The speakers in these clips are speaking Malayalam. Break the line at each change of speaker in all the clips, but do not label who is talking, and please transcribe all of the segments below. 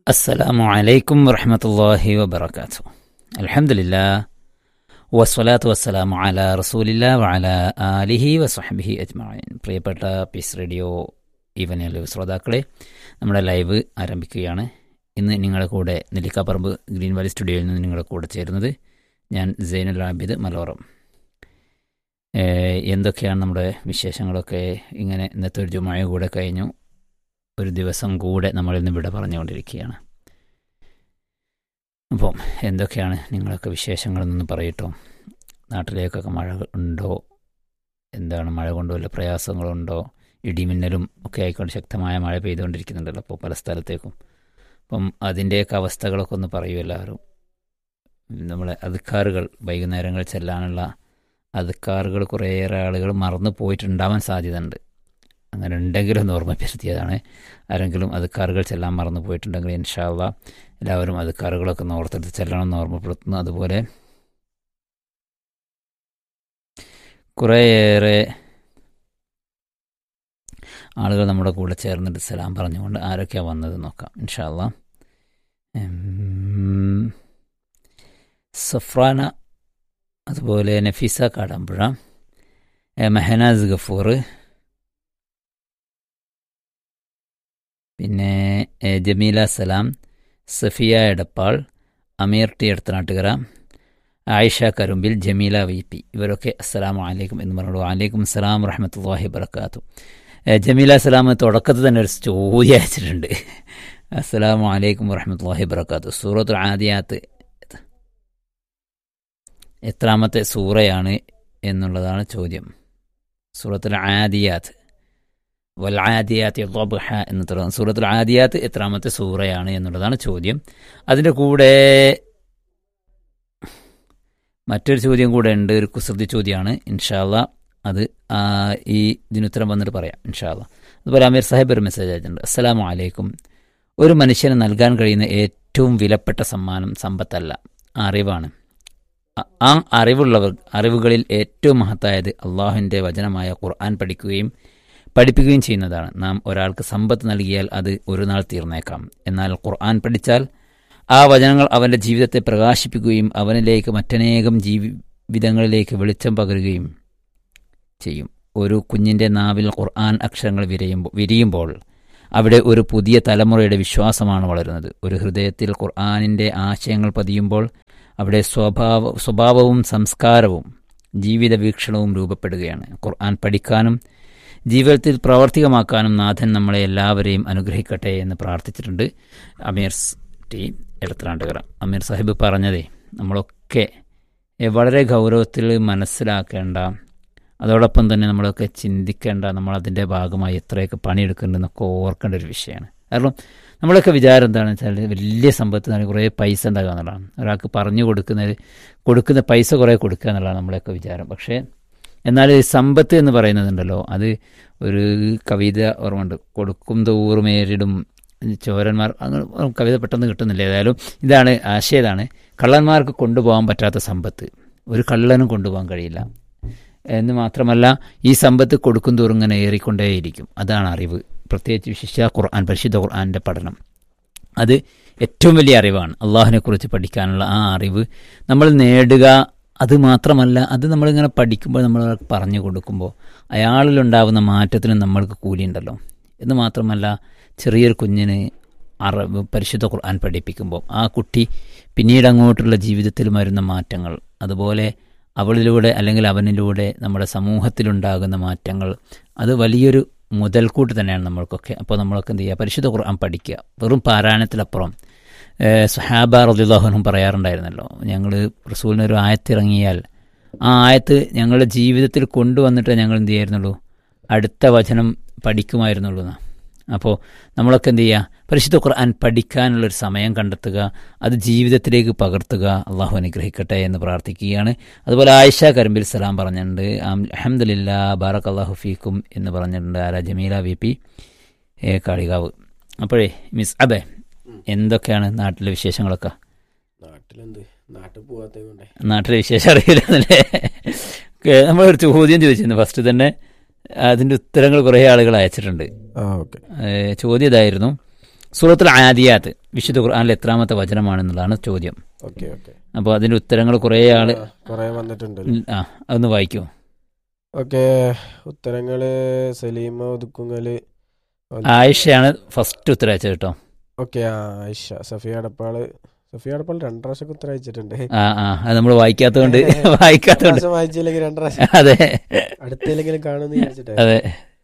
السلام عليكم ورحمة الله وبركاته الحمد لله والصلاة والسلام على رسول الله وعلى آله وصحبه أجمعين പ്രിയപ്പെട്ട പീസ് റേഡിയോ ഈവനിലെ ശ്രോതാക്കളെ നമ്മുടെ ലൈവ് ആരംഭിക്കുകയാണ് ഇന്ന് നിങ്ങളുടെ കൂടെ നെല്ലിക്കാപ്പറമ്പ് ഗ്രീൻ വാലി സ്റ്റുഡിയോയിൽ നിന്ന് നിങ്ങളുടെ കൂടെ ചേരുന്നത് ഞാൻ സൈനുൽ ആബിദ് മലോറം ഏഹ് എന്തൊക്കെയാണ് നമ്മുടെ വിശേഷങ്ങളൊക്കെ ഇങ്ങനെ ഇന്നത്തെ ഒരു ജുമായ കൂടെ കഴിഞ്ഞു ഒരു ദിവസം കൂടെ നമ്മളിൽ നിന്ന് വിട പറഞ്ഞുകൊണ്ടിരിക്കുകയാണ് അപ്പം എന്തൊക്കെയാണ് നിങ്ങളൊക്കെ വിശേഷങ്ങളെന്നൊന്ന് പറയട്ടോ നാട്ടിലേക്കൊക്കെ മഴ ഉണ്ടോ എന്താണ് മഴ കൊണ്ട് വല്ല പ്രയാസങ്ങളുണ്ടോ ഇടിമിന്നലും ഒക്കെ ആയിക്കൊണ്ട് ശക്തമായ മഴ പെയ്തുകൊണ്ടിരിക്കുന്നുണ്ടല്ലോ അപ്പോൾ പല സ്ഥലത്തേക്കും അപ്പം അതിൻ്റെയൊക്കെ അവസ്ഥകളൊക്കെ ഒന്ന് പറയൂ എല്ലാവരും നമ്മളെ അധികാറുകൾ വൈകുന്നേരങ്ങളിൽ ചെല്ലാനുള്ള അധികാറുകൾ കുറേയേറെ ആളുകൾ മറന്നു പോയിട്ടുണ്ടാവാൻ സാധ്യതയുണ്ട് അങ്ങനെ ഉണ്ടെങ്കിലും ഒന്ന് ഓർമ്മപ്പെടുത്തിയതാണ് ആരെങ്കിലും അത് കാറുകൾ ചെല്ലാൻ മറന്നു പോയിട്ടുണ്ടെങ്കിൽ ഇൻഷാല്ല എല്ലാവരും അത് കാറുകളൊക്കെ ഒന്ന് ഓർത്തെടുത്ത് ചെല്ലണം എന്ന് ഓർമ്മപ്പെടുത്തുന്നു അതുപോലെ കുറേയേറെ ആളുകൾ നമ്മുടെ കൂടെ ചേർന്നിട്ട് സലാം പറഞ്ഞുകൊണ്ട് ആരൊക്കെയാണ് വന്നത് നോക്കാം ഇൻഷാല്ല സഫ്രാന അതുപോലെ നഫീസ കാടാമ്പുഴ മെഹനാസ് ഗഫൂർ പിന്നെ എ, Jameela Salam Safiya Edappal Ameer T Edathanattukara Ayisha Karumbil Jameela V P ഇവരൊക്കെ അസ്സലാമു അലൈക്കും എന്ന് പറഞ്ഞു അലൈക്കും അസ്സലാം വറഹമത്തല്ലാഹി വബർക്കാത്തു എ, ജമീല സലാം തുടക്കത്തിൽ തന്നെ ഒരു ചോദ്യം അയച്ചിട്ടുണ്ട് അസ്സലാമു അലൈക്കും വറഹമത്തല്ലാഹി വബർക്കാത്തു സൂറത്തുൽ ആദിയാത്ത് എത്രാമത്തെ സൂറയാണ് എന്നുള്ളതാണ് ചോദ്യം സൂറത്തുൽ ആദിയാത്ത് വൽ ആദിയാത്ത് ضبح എന്ന് തുടങ്ങും സൂറത്തുൽ ആദിയാത്ത് എത്രാമത്തെ സൂറയാണ് എന്നുള്ളതാണ് ചോദ്യം അതിൻ്റെ കൂടെ മറ്റൊരു ചോദ്യം കൂടെ ഉണ്ട് ഒരു കുസൃതി ചോദ്യമാണ് ഇൻഷാല്ല അത് ആ, ഈ ഇതിനുത്തരം വന്നിട്ട് പറയാം ഇൻഷാല്ല അതുപോലെ അമീർ സാഹിബ് ഒരു മെസ്സേജ് അയച്ചിട്ടുണ്ട് അസ്സലാമു അലൈക്കും ഒരു മനുഷ്യന് നൽകാൻ കഴിയുന്ന ഏറ്റവും വിലപ്പെട്ട സമ്മാനം സമ്പത്തല്ല അറിവാണ് അ- ആ അറിവുള്ളവർ അറിവുകളിൽ ഏറ്റവും മഹത്തായത് അള്ളാഹുവിൻ്റെ വചനമായ ഖുർആൻ പഠിക്കുകയും പഠിപ്പിക്കുകയും ചെയ്യുന്നതാണ് നാം ഒരാൾക്ക് സമ്പത്ത് നൽകിയാൽ അത് ഒരു നാൾ തീർന്നേക്കാം എന്നാൽ ഖുർആൻ പഠിച്ചാൽ ആ വചനങ്ങൾ അവൻ്റെ ജീവിതത്തെ പ്രകാശിപ്പിക്കുകയും അവനിലേക്ക് മറ്റനേകം ജീവിതങ്ങളിലേക്ക് വെളിച്ചം പകരുകയും ചെയ്യും ഒരു കുഞ്ഞിൻ്റെ നാവിൽ ഖുർആൻ അക്ഷരങ്ങൾ വിരയുമ്പോൾ വിരിയുമ്പോൾ അവിടെ ഒരു പുതിയ തലമുറയുടെ വിശ്വാസമാണ് വളരുന്നത് ഒരു ഹൃദയത്തിൽ ഖുർആനിൻ്റെ ആശയങ്ങൾ പതിയുമ്പോൾ അവിടെ സ്വഭാവ സ്വഭാവവും സംസ്കാരവും ജീവിത വീക്ഷണവും രൂപപ്പെടുകയാണ് ഖുർആൻ പഠിക്കാനും ജീവിതത്തിൽ പ്രാവർത്തികമാക്കാനും നാഥൻ നമ്മളെ എല്ലാവരെയും അനുഗ്രഹിക്കട്ടെ എന്ന് പ്രാർത്ഥിച്ചിട്ടുണ്ട് അമീർ സ് ടി എടത്രാണ്ടുകര അമീർ സാഹിബ് പറഞ്ഞതേ നമ്മളൊക്കെ എ, വളരെ ഗൗരവത്തിൽ മനസ്സിലാക്കേണ്ട അതോടൊപ്പം തന്നെ നമ്മളൊക്കെ ചിന്തിക്കേണ്ട നമ്മളതിൻ്റെ ഭാഗമായി എത്രയൊക്കെ പണിയെടുക്കുന്നുണ്ടെന്നൊക്കെ ഓർക്കേണ്ട ഒരു വിഷയമാണ് കാരണം നമ്മളൊക്കെ വിചാരം എന്താണെന്ന് വെച്ചാൽ വലിയ സമ്പത്ത് നൽകി കുറേ പൈസ ഉണ്ടാകുക എന്നുള്ളതാണ് ഒരാൾക്ക് പറഞ്ഞു കൊടുക്കുന്നത് കൊടുക്കുന്ന പൈസ കുറേ കൊടുക്കുക എന്നുള്ളതാണ് നമ്മളെയൊക്കെ വിചാരം പക്ഷേ എന്നാൽ ഈ സമ്പത്ത് എന്ന് പറയുന്നതുണ്ടല്ലോ അത് ഒരു കവിത ഓർമ്മയുണ്ട് കൊടുക്കും തോറുമേരിടും ചോരന്മാർ അങ്ങനെ കവിത പെട്ടെന്ന് കിട്ടുന്നില്ല ഏതായാലും ഇതാണ് ആശയം ഇതാണ് കള്ളന്മാർക്ക് കൊണ്ടുപോകാൻ പറ്റാത്ത സമ്പത്ത് ഒരു കള്ളനും കൊണ്ടുപോകാൻ കഴിയില്ല എന്ന് മാത്രമല്ല ഈ സമ്പത്ത് കൊടുക്കും തോറും ഇങ്ങനെ ഏറിക്കൊണ്ടേയിരിക്കും അതാണ് അറിവ് പ്രത്യേകിച്ച് വിശിഷ്ട ഖുർആൻ പരിശുദ്ധ ഖുർആൻ്റെ പഠനം അത് ഏറ്റവും വലിയ അറിവാണ് അള്ളാഹുവിനെക്കുറിച്ച് പഠിക്കാനുള്ള ആ അറിവ് നമ്മൾ നേടുക അത് മാത്രമല്ല അത് നമ്മളിങ്ങനെ പഠിക്കുമ്പോൾ നമ്മൾ പറഞ്ഞു കൊടുക്കുമ്പോൾ അയാളിലുണ്ടാവുന്ന മാറ്റത്തിന് നമ്മൾക്ക് കൂലിയുണ്ടല്ലോ എന്ന് മാത്രമല്ല ചെറിയൊരു കുഞ്ഞിന് അറബ് പരിശുദ്ധ ഖുർആൻ പഠിപ്പിക്കുമ്പോൾ ആ കുട്ടി പിന്നീട് അങ്ങോട്ടുള്ള ജീവിതത്തിൽ വരുന്ന മാറ്റങ്ങൾ അതുപോലെ അവളിലൂടെ അല്ലെങ്കിൽ അവനിലൂടെ നമ്മുടെ സമൂഹത്തിലുണ്ടാകുന്ന മാറ്റങ്ങൾ അത് വലിയൊരു മുതൽക്കൂട്ട് തന്നെയാണ് നമ്മൾക്കൊക്കെ അപ്പോൾ നമ്മളൊക്കെ എന്ത് ചെയ്യുക പരിശുദ്ധ ഖുർആൻ പഠിക്കുക വെറും പാരായണത്തിലപ്പുറം ഏഹ് സഹാബ റദിള്ളാഹുനും പറയാറുണ്ടായിരുന്നല്ലോ ഞങ്ങൾ റസൂലിന് ഒരു ആയത്തിറങ്ങിയാൽ ആ ആയത്ത് ഞങ്ങളുടെ ജീവിതത്തിൽ കൊണ്ടുവന്നിട്ട് ഞങ്ങൾ എന്ത് ചെയ്യായിരുന്നുള്ളൂ അടുത്ത വചനം പഠിക്കുമായിരുന്നുള്ളൂ എന്നാ അപ്പോൾ നമ്മളൊക്കെ എന്ത് ചെയ്യുക പരിശുദ്ധ ഖുർആൻ പഠിക്കാനുള്ളൊരു സമയം കണ്ടെത്തുക അത് ജീവിതത്തിലേക്ക് പകർത്തുക അള്ളാഹു അനുഗ്രഹിക്കട്ടെ എന്ന് പ്രാർത്ഥിക്കുകയാണ് അതുപോലെ ആയിഷ കരമ്പിൽ സലാം പറഞ്ഞിട്ടുണ്ട് അഹമ്മദില്ല ബാറക് അള്ളാഹു ഫീക്കും എന്ന് പറഞ്ഞിട്ടുണ്ട് ആരാ ജമീല വി പി ഏ കാളികാവ് അപ്പോഴേ മിസ് അബേ എന്തൊക്കെയാണ് നാട്ടിലെ വിശേഷങ്ങളൊക്കെ
നാട്ടിലെന്ത് നാട്ടിൽ പോകാത്ത കൊണ്ടേ
നാട്ടിലെ വിശേഷം അറിയില്ലെന്നല്ലേ നമ്മളൊരു ചോദ്യം ചോദിച്ചിരുന്നു ഫസ്റ്റ് തന്നെ അതിൻ്റെ ഉത്തരങ്ങൾ കുറേ ആളുകൾ അയച്ചിട്ടുണ്ട്
ആ ഓക്കെ
ഏഹ് ചോദ്യം ഇതായിരുന്നു സൂറത്തുൽ ആദിയാത്ത് വിശുദ്ധ ഖുർആനിൽ എത്രാമത്തെ വചനമാണെന്നുള്ളതാണ് ചോദ്യം
ഓക്കെ ഓക്കെ
അപ്പോൾ അതിന്റെ ഉത്തരങ്ങൾ കുറേ ആള്
കുറെ വന്നിട്ടുണ്ട്
ആ അതൊന്ന് വായിക്കൂ
ഓക്കെ ഉത്തരങ്ങള് സലീമ ഒതുക്കുങ്ങല്
ആയിഷയാണ് ഫസ്റ്റ് ഉത്തരം അയച്ചത് കേട്ടോ
ഓക്കെ ആ ആയിഷ സഫിയ അടപ്പാള് സഫിയ അടപ്പാൾ രണ്ടു പ്രാവശ്യം ഉത്തരം അയച്ചിട്ടുണ്ട്
ആ ആ അത് നമ്മൾ വായിക്കാത്തതുകൊണ്ട് വായിക്കാത്തതുകൊണ്ട്
പ്രാവശ്യം വായിച്ചില്ലെങ്കിൽ രണ്ടു പ്രാവശ്യം
അതെ
അടുത്തെങ്കിലും കാണുമെന്ന് വിചാരിച്ചിട്ടേ
അതെ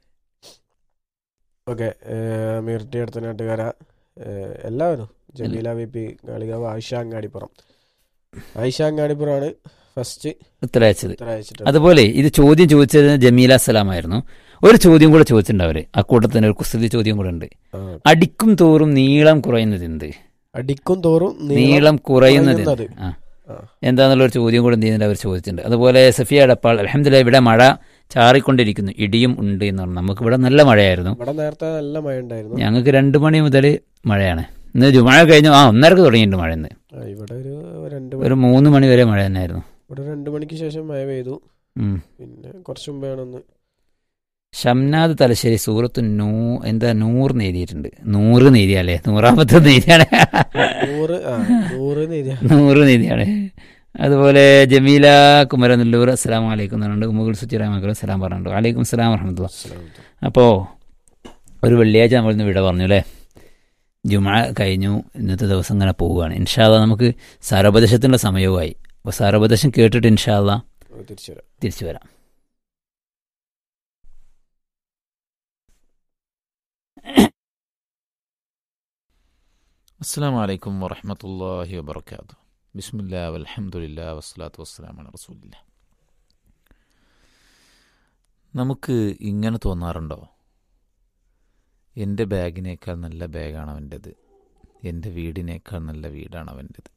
ഓക്കെ മിർട്ടി അടുത്ത നാട്ടുകാര എല്ലാവരും ജമീല വി പി കാളികാവ് ആയിഷ അങ്ങാടിപ്പുറം ആയിഷ അങ്ങാടിപ്പുറമാണ് ഫസ്റ്റ്
ഉത്തരം അയച്ചത്
ഉത്തരം അയച്ചിട്ടുണ്ട്
അതുപോലെ ഇത് ചോദ്യം ചോദിച്ചത് ജമീല സലാമായിരുന്നു ഒരു ചോദ്യം കൂടെ ചോദിച്ചിട്ടുണ്ട് അവര് അക്കൂട്ടത്തിന് ഒരു കുസൃതി ചോദ്യം കൂടെ ഉണ്ട്
ആ,
അടിക്കും തോറും നീളം കുറയുന്നത് എന്ത്
അടിക്കും തോറും
നീളം കുറയുന്നത്
കുറയുന്നത്.
ആ
ആ.
എന്താന്നുള്ള ഒരു ചോദ്യം കൂടെ എന്ത് ചെയ്യുന്നുണ്ട് അവർ ചോദിച്ചിട്ടുണ്ട് അതുപോലെ സഫിയ അടപ്പാൾ അലഹമില്ല ഇവിടെ മഴ ചാറിക്കൊണ്ടിരിക്കുന്നു ഇടിയും ഉണ്ട് എന്ന് പറഞ്ഞു നമുക്ക് ഇവിടെ നല്ല മഴയായിരുന്നു
ഇവിടെ നേരത്തെ നല്ല മഴ ഉണ്ടായിരുന്നു
ഞങ്ങൾക്ക് രണ്ട് മണി മുതൽ മഴയാണ് ഇന്ന് ജുമഴ കഴിഞ്ഞു ആ ഒന്നരക്ക് തുടങ്ങിയിട്ടുണ്ട് മഴ ഇന്ന്
ആ, ഇവിടെ ഒരു രണ്ട്
ഒരു
മണി
മൂന്ന് മണി വരെ മഴ തന്നെയായിരുന്നു
ഇവിടെ രണ്ട് മണിക്ക് ശേഷം മഴ പെയ്തു
ഉം.
പിന്നെ കുറച്ച് മുമ്പാണ് ഒന്ന്
ഷംനാദ് തലശ്ശേരി സൂറത്ത് നൂ എന്താ നൂറ് എഴുതിയിട്ടുണ്ട് നൂറ് നീതിയല്ലേ നൂറാമത്തെ നീതിയാണ്
നൂറ് ആ നൂറ് നീതിയാ
നൂറ് നീതിയാണ് അതുപോലെ ജമീല കുമരനെല്ലൂർ അസ്സലാം വലൈക്കും എന്ന് പറഞ്ഞിട്ടുണ്ട് മുകൾ സുച്ചിറാമക്കൾ സലാം പറഞ്ഞിട്ടുണ്ട് വലൈക്കും സ്ലാം വറഹമത്തുള്ള അപ്പോൾ ഒരു വെള്ളിയാഴ്ച നമ്മൾ ഇന്ന് വിട പറഞ്ഞു അല്ലേ ജുമ കഴിഞ്ഞു ഇന്നത്തെ ദിവസം ഇങ്ങനെ പോവുകയാണ് ഇൻഷാല്ല നമുക്ക് സാരോപദേശത്തിൻ്റെ സമയവുമായി അപ്പോൾ സാരോപദേശം കേട്ടിട്ട് ഇൻഷാല്ല
തിരിച്ചു വരാം
തിരിച്ചു വരാം
അസ്സാം വലൈക്കും വറഹമത്തല്ലാഹി വബർക്കാത്തു ബിസ്മില്ലാ വൽഹംദുലില്ലാ വസ്സലാത്തു വസ്സലാം അല റസൂലില്ല നമുക്ക് ഇങ്ങനെ തോന്നാറുണ്ടോ എൻ്റെ ബാഗിനേക്കാൾ നല്ല ബാഗാണ് അവൻ്റെത് എൻ്റെ വീടിനേക്കാൾ നല്ല വീടാണ് അവൻ്റെത്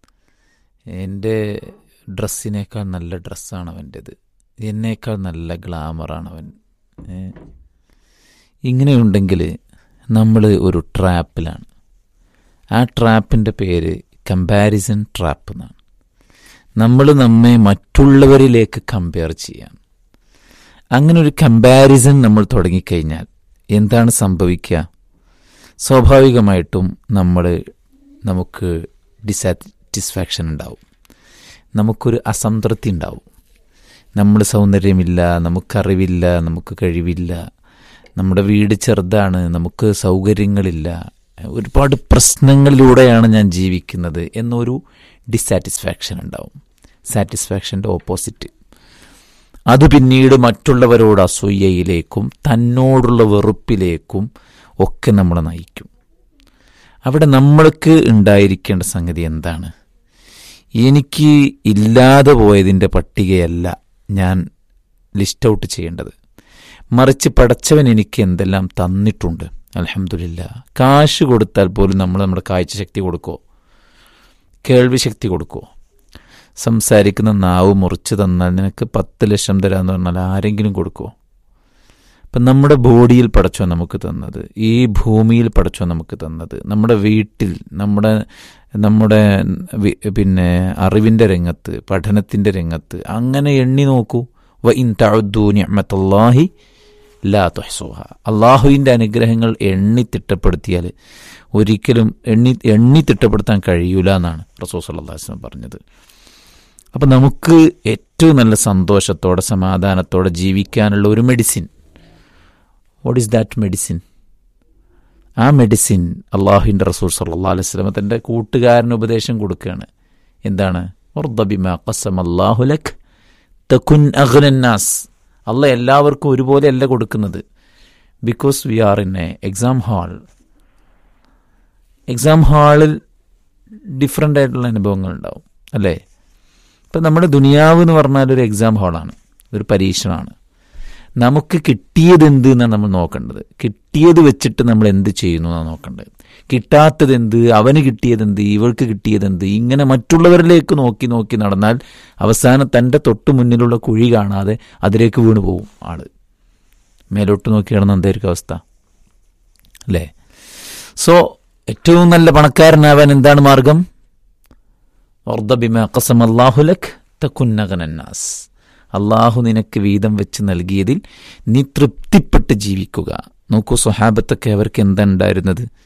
എൻ്റെ ഡ്രസ്സിനേക്കാൾ നല്ല ഡ്രസ്സാണ് അവൻ്റെത് എന്നേക്കാൾ നല്ല ഗ്ലാമറാണ് അവൻ ഏ? ഇങ്ങനെയുണ്ടെങ്കിൽ നമ്മൾ ഒരു ട്രാപ്പിലാണ് ആ ട്രാപ്പിൻ്റെ പേര് കമ്പാരിസൺ ട്രാപ്പ് എന്നാണ് നമ്മൾ നമ്മെ മറ്റുള്ളവരിലേക്ക് കമ്പയർ ചെയ്യാൻ അങ്ങനെ ഒരു കമ്പാരിസൺ നമ്മൾ തുടങ്ങിക്കഴിഞ്ഞാൽ എന്താണ് സംഭവിക്കുക സ്വാഭാവികമായിട്ടും നമ്മൾ നമുക്ക് ഡിസാറ്റിസ്ഫാക്ഷൻ ഉണ്ടാവും നമുക്കൊരു അസംതൃപ്തി ഉണ്ടാവും നമ്മൾ സൗന്ദര്യമില്ല നമുക്കറിവില്ല നമുക്ക് കഴിവില്ല നമ്മുടെ വീട് ചെറുതാണ് നമുക്ക് സൗകര്യങ്ങളില്ല ഒരുപാട് പ്രശ്നങ്ങളിലൂടെയാണ് ഞാൻ ജീവിക്കുന്നത് എന്നൊരു ഡിസാറ്റിസ്ഫാക്ഷൻ ഉണ്ടാവും സാറ്റിസ്ഫാക്ഷൻ്റെ ഓപ്പോസിറ്റ് അത് പിന്നീട് മറ്റുള്ളവരോട് അസൂയയിലേക്കും തന്നോടുള്ള വെറുപ്പിലേക്കും ഒക്കെ നമ്മളെ നയിക്കും അവിടെ നമ്മൾക്ക് ഉണ്ടായിരിക്കേണ്ട സംഗതി എന്താണ് എനിക്ക് ഇല്ലാതെ പോയതിൻ്റെ പട്ടികയല്ല ഞാൻ ലിസ്റ്റ് ഔട്ട് ചെയ്യേണ്ടത് മറിച്ച് പടച്ചവൻ എനിക്ക് എന്തെല്ലാം തന്നിട്ടുണ്ട് അലഹമില്ല കാശ് കൊടുത്താൽ പോലും നമ്മൾ നമ്മുടെ കാഴ്ച ശക്തി കൊടുക്കുമോ കേൾവി ശക്തി കൊടുക്കുമോ സംസാരിക്കുന്ന നാവ് മുറിച്ച് തന്നാൽ നിനക്ക് പത്ത് ലക്ഷം തരാമെന്ന് പറഞ്ഞാൽ ആരെങ്കിലും കൊടുക്കുമോ അപ്പം നമ്മുടെ ബോഡിയിൽ പടച്ചോ നമുക്ക് തന്നത് ഈ ഭൂമിയിൽ പടച്ചോ നമുക്ക് തന്നത് നമ്മുടെ വീട്ടിൽ നമ്മുടെ നമ്മുടെ വി- പിന്നെ അറിവിൻ്റെ രംഗത്ത് പഠനത്തിൻ്റെ രംഗത്ത് അങ്ങനെ എണ്ണി നോക്കൂ വ ഇൻ തഅദ്ദൂ നിഅമത്തല്ലാഹി ലാ തുഹ്സുഹ അള്ളാഹുവിൻ്റെ അനുഗ്രഹങ്ങൾ എണ്ണി തിട്ടപ്പെടുത്തിയാൽ ഒരിക്കലും എണ്ണി എണ്ണി തിട്ടപ്പെടുത്താൻ കഴിയൂല എന്നാണ് റസൂൽ സല്ലല്ലാഹു അലൈഹി വസല്ലം പറഞ്ഞത് അപ്പം നമുക്ക് ഏറ്റവും നല്ല സന്തോഷത്തോടെ സമാധാനത്തോടെ ജീവിക്കാനുള്ള ഒരു medicine what is that medicine ആ മെഡിസിൻ അള്ളാഹുവിൻ്റെ റസൂൽ സല്ലാ അലൈഹി സ്വലമ തൻ്റെ കൂട്ടുകാരന് ഉപദേശം കൊടുക്കുകയാണ് എന്താണ് ഉർദബിമ ഖസം അള്ളാഹുലക് തകുൻ അഗ്നന്നാസ് അല്ല എല്ലാവർക്കും ഒരുപോലെ അല്ല കൊടുക്കുന്നത് because we are in a exam hall exam ഹാളിൽ ഡിഫറെൻ്റ് ആയിട്ടുള്ള അനുഭവങ്ങൾ ഉണ്ടാവും അല്ലേ ഇപ്പം നമ്മുടെ ദുനിയാവ് എന്ന് പറഞ്ഞാൽ ഒരു എക്സാം ഹാളാണ് ഒരു പരീക്ഷണമാണ് നമുക്ക് കിട്ടിയത് എന്ത് എന്നാണ് നമ്മൾ നോക്കേണ്ടത് കിട്ടിയത് വെച്ചിട്ട് നമ്മൾ എന്ത് ചെയ്യുന്നു എന്നാണ് നോക്കേണ്ടത് കിട്ടാത്തത് എന്ത് അവന് കിട്ടിയത് എന്ത് ഇവൾക്ക് കിട്ടിയത് എന്ത് ഇങ്ങനെ മറ്റുള്ളവരിലേക്ക് നോക്കി നോക്കി നടന്നാൽ അവസാനം തൻ്റെ തൊട്ട് മുന്നിലുള്ള കുഴി കാണാതെ അതിലേക്ക് വീണു പോകും ആള് മേലോട്ട് നോക്കി കിടന്ന എന്തായിരിക്കും അവസ്ഥ അല്ലേ സോ ഏറ്റവും നല്ല പണക്കാരനാവാൻ എന്താണ് മാർഗം ഒർദബിമ ഖസം അള്ളാഹുലക് തക്കുന്നകനന്നാസ് അള്ളാഹു നിനക്ക് വീതം വെച്ച് നൽകിയതിൽ നീ തൃപ്തിപ്പെട്ട് ജീവിക്കുക നോക്കൂ സ്വഹാബത്തൊക്കെ അവർക്ക് എന്താ ഉണ്ടായിരുന്നത്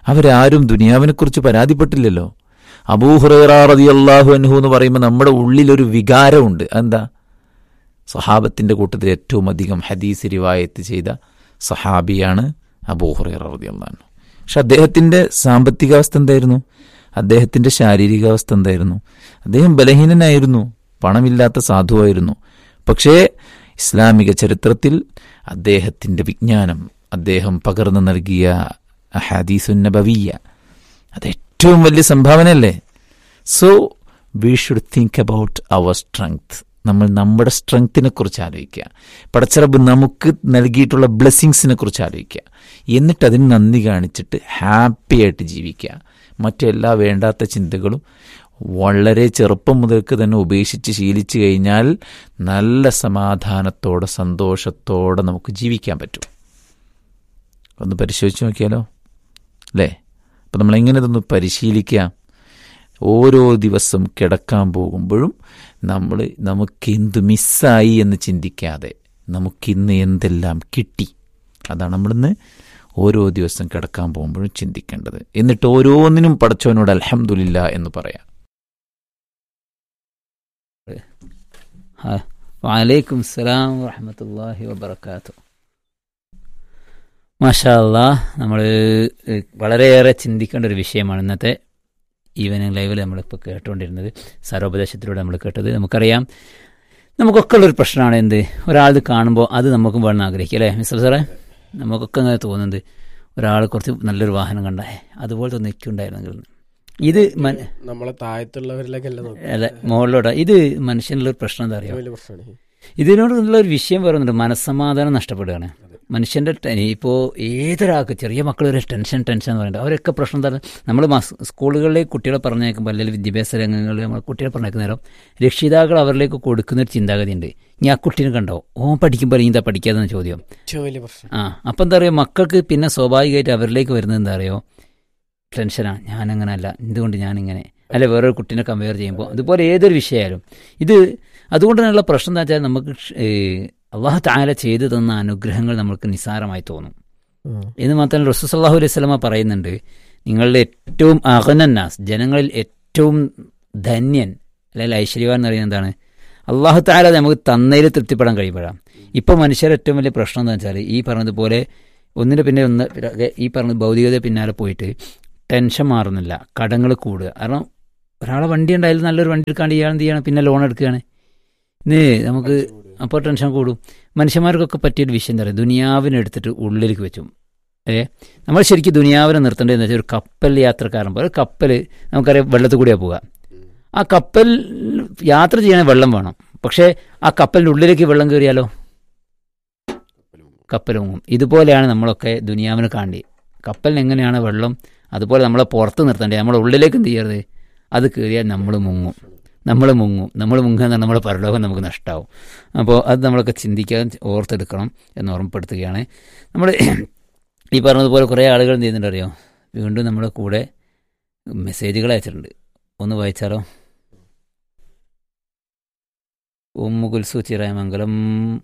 അവരാരും ദുനിയാവിനെക്കുറിച്ച് പരാതിപ്പെട്ടില്ലല്ലോ അബൂഹുറൈറാറതി അള്ളാഹു അൻഹു എന്ന് പറയുമ്പോൾ നമ്മുടെ ഉള്ളിലൊരു വികാരമുണ്ട് എന്താ സഹാബത്തിന്റെ കൂട്ടത്തിൽ ഏറ്റവും അധികം ഹദീസ് റിവായത്ത് ചെയ്ത സഹാബിയാണ് അബൂഹുറൈറതി അള്ളാഹു പക്ഷെ അദ്ദേഹത്തിന്റെ സാമ്പത്തികാവസ്ഥ എന്തായിരുന്നു അദ്ദേഹത്തിന്റെ ശാരീരികാവസ്ഥ എന്തായിരുന്നു അദ്ദേഹം ബലഹീനനായിരുന്നു പണമില്ലാത്ത സാധുവായിരുന്നു പക്ഷേ ഇസ്ലാമിക ചരിത്രത്തിൽ അദ്ദേഹത്തിന്റെ വിജ്ഞാനം അദ്ദേഹം പകർന്നു നൽകിയ ഹദീസുന്നബവിയ അത് ഏറ്റവും വലിയ സംഭാവനയല്ലേ so we should think about our strength നമ്മൾ നമ്മുടെ സ്ട്രെങ്ത്തിനെ കുറിച്ച് ആലോചിക്കുക പടച്ചറബ് നമുക്ക് നൽകിയിട്ടുള്ള ബ്ലെസ്സിങ്സിനെ കുറിച്ച് ആലോചിക്കുക എന്നിട്ട് അതിന് നന്ദി കാണിച്ചിട്ട് ഹാപ്പി ആയിട്ട് ജീവിക്കുക മറ്റെല്ലാ വേണ്ടാത്ത ചിന്തകളും വളരെ ചെറുപ്പം മുതൽക്ക് തന്നെ ഉപേക്ഷിച്ച് ശീലിച്ചു കഴിഞ്ഞാൽ നല്ല സമാധാനത്തോടെ സന്തോഷത്തോടെ നമുക്ക് ജീവിക്കാൻ പറ്റും ഒന്ന് പരിശോധിച്ച് നോക്കിയാലോ അല്ലേ അപ്പം നമ്മളെങ്ങനെ ഇതൊന്ന് പരിശീലിക്കാം ഓരോ ദിവസം കിടക്കാൻ പോകുമ്പോഴും നമ്മൾ നമുക്കെന്ത് മിസ്സായി എന്ന് ചിന്തിക്കാതെ നമുക്കിന്ന് എന്തെല്ലാം കിട്ടി അതാണ് നമ്മളിന്ന് ഓരോ ദിവസം കിടക്കാൻ പോകുമ്പോഴും ചിന്തിക്കേണ്ടത് എന്നിട്ട് ഓരോന്നിനും പടച്ചവനോട് അലഹമുല്ല എന്ന് പറയാം
വലൈക്കും സലാം വറഹമത്തല്ലാഹി വബർക്കാത്തു മാഷാ അല്ലാ നമ്മൾ വളരെയേറെ ചിന്തിക്കേണ്ട ഒരു വിഷയമാണ് ഇന്നത്തെ ഈവനിങ് ലൈവിൽ നമ്മളിപ്പോൾ കേട്ടുകൊണ്ടിരുന്നത് സാരോപദേശത്തിലൂടെ നമ്മൾ കേട്ടത് നമുക്കറിയാം നമുക്കൊക്കെ ഉള്ളൊരു പ്രശ്നമാണ് എന്ത് ഒരാൾ കാണുമ്പോൾ അത് നമുക്കും വേണമെന്ന് ആഗ്രഹിക്കുക അല്ലേ മിസ്റ്റർ സാറേ നമുക്കൊക്കെ അങ്ങനെ തോന്നുന്നത് ഒരാൾ കുറച്ച് നല്ലൊരു വാഹനം കണ്ടേ അതുപോലത്തെ ഒന്ന് എനിക്കുണ്ടായിരുന്നെങ്കിൽ ഇത് മൻ-
നമ്മളെ താഴത്തുള്ളവരിലേക്കല്ല നോക്കുക
അല്ല മുകളിലോട്ട് ഇത് മനുഷ്യനുള്ള ഒരു പ്രശ്നം എന്താ അറിയോ
വലിയ പ്രശ്നമാണ്
ഇതിനോടുള്ള ഒരു വിഷയം പറയുന്നുണ്ട് മനസ്സമാധാനം നഷ്ടപ്പെടുകയാണ് മനുഷ്യൻ്റെ ഇപ്പോൾ ഏതൊരാൾക്ക് ചെറിയ മക്കൾ ഒരു ടെൻഷൻ ടെൻഷൻ എന്ന് പറയുന്നത് അവരൊക്കെ പ്രശ്നം എന്താണ് നമ്മൾ സ്കൂളുകളിലേക്ക് കുട്ടികളെ പറഞ്ഞേക്കുമ്പോൾ അല്ലെങ്കിൽ വിദ്യാഭ്യാസ രംഗങ്ങളിൽ നമ്മൾ കുട്ടികളെ പറഞ്ഞേക്കുന്ന നേരം രക്ഷിതാക്കൾ അവരിലേക്ക് കൊടുക്കുന്ന ഒരു ചിന്താഗതി ഉണ്ട് ഞാൻ ആ കുട്ടീനെ കണ്ടോ ഓൻ പഠിക്കുമ്പോൾ നീ എന്താ പഠിക്കാതെന്ന് ചോദ്യം
ഏറ്റവും വലിയ പ്രശ്നം
ആ അപ്പം എന്താ പറയുക മക്കൾക്ക് പിന്നെ സ്വാഭാവികമായിട്ട് അവരിലേക്ക് വരുന്നത് എന്താ അറിയോ ടെൻഷനാണ് ഞാനങ്ങനെ അല്ല എന്തുകൊണ്ട് ഞാനിങ്ങനെ അല്ലെ വേറൊരു കുട്ടീനെ കമ്പയർ ചെയ്യുമ്പോൾ അതുപോലെ ഏതൊരു വിഷയമായാലും ഇത് അതുകൊണ്ട് തന്നെയുള്ള പ്രശ്നം എന്താ വെച്ചാൽ നമുക്ക് ക്ഷ- ഏ, അള്ളാഹു താല ചെയ്തു തന്ന അനുഗ്രഹങ്ങൾ നമുക്ക് നിസ്സാരമായി തോന്നും എന്ന് മാത്രമല്ല റസൂസല്ലാഹു അലൈഹി സ്വലമ പറയുന്നുണ്ട് നിങ്ങളുടെ ഏറ്റവും അഹനന്നാസ് ജനങ്ങളിൽ ഏറ്റവും ധന്യൻ അല്ലെങ്കിൽ ഐശ്വര്യവാൻ എന്ന് പറയുന്നത് എന്താണ് അള്ളാഹു താല നമുക്ക് തന്നതിൽ തൃപ്തിപ്പെടാൻ കഴിയുമ്പോഴാണ് ഇപ്പോൾ മനുഷ്യരുടെ ഏറ്റവും വലിയ പ്രശ്നം എന്താ വെച്ചാൽ ഈ പറഞ്ഞതുപോലെ ഒന്നിന് പിന്നെ ഒന്ന് ഈ പറഞ്ഞ ഭൗതികത പിന്നാലെ പോയിട്ട് ടെൻഷൻ മാറുന്നില്ല കടങ്ങൾ കൂടുക കാരണം ഒരാളെ വണ്ടി ഉണ്ടായാലും നല്ലൊരു വണ്ടി എടുക്കാണ്ട് ഇയാൾ എന്ത് ചെയ്യണം പിന്നെ ലോൺ എടുക്കുകയാണ് ഇന്ന് നമുക്ക് അപ്പോൾ ടെൻഷൻ കൂടും മനുഷ്യന്മാർക്കൊക്കെ പറ്റിയൊരു വിഷയം എന്താ പറയുക ദുനിയാവിനെടുത്തിട്ട് ഉള്ളിലേക്ക് വെച്ചു ഏ നമ്മൾ ശരിക്കും ദുനിയാവിനെ നിർത്തേണ്ടതെന്ന് വെച്ചാൽ ഒരു കപ്പൽ യാത്രക്കാരൻ പോലെ ഒരു കപ്പൽ നമുക്കറിയാം വെള്ളത്തിൽ കൂടിയാണ് പോവുക ആ കപ്പൽ യാത്ര ചെയ്യാൻ വെള്ളം വേണം പക്ഷേ ആ കപ്പലിൻ്റെ ഉള്ളിലേക്ക് വെള്ളം കയറിയാലോ കപ്പൽ മുങ്ങും ഇതുപോലെയാണ് നമ്മളൊക്കെ ദുനിയാവിനെ കാണേണ്ടത് കപ്പലിന് എങ്ങനെയാണ് വെള്ളം അതുപോലെ നമ്മളെ പുറത്ത് നിർത്തേണ്ടത് നമ്മളെ ഉള്ളിലേക്ക് എന്ത് ചെയ്യരുത് അത് കയറിയാൽ നമ്മൾ മുങ്ങും നമ്മൾ മുങ്ങും നമ്മൾ മുങ്ങുക എന്നാൽ നമ്മുടെ പരലോകം നമുക്ക് നഷ്ടമാവും അപ്പോൾ അത് നമ്മളൊക്കെ ചിന്തിക്കാൻ ഓർത്തെടുക്കണം എന്ന് ഓർമ്മപ്പെടുത്തുകയാണ് നമ്മൾ ഈ പറഞ്ഞതുപോലെ കുറേ ആളുകൾ എന്ത് ചെയ്യുന്നുണ്ട് അറിയോ വീണ്ടും നമ്മുടെ കൂടെ മെസ്സേജുകൾ അയച്ചിട്ടുണ്ട് ഒന്ന് വായിച്ചാലോ ഉമ്മു കുൽസു ചിറയമംഗലം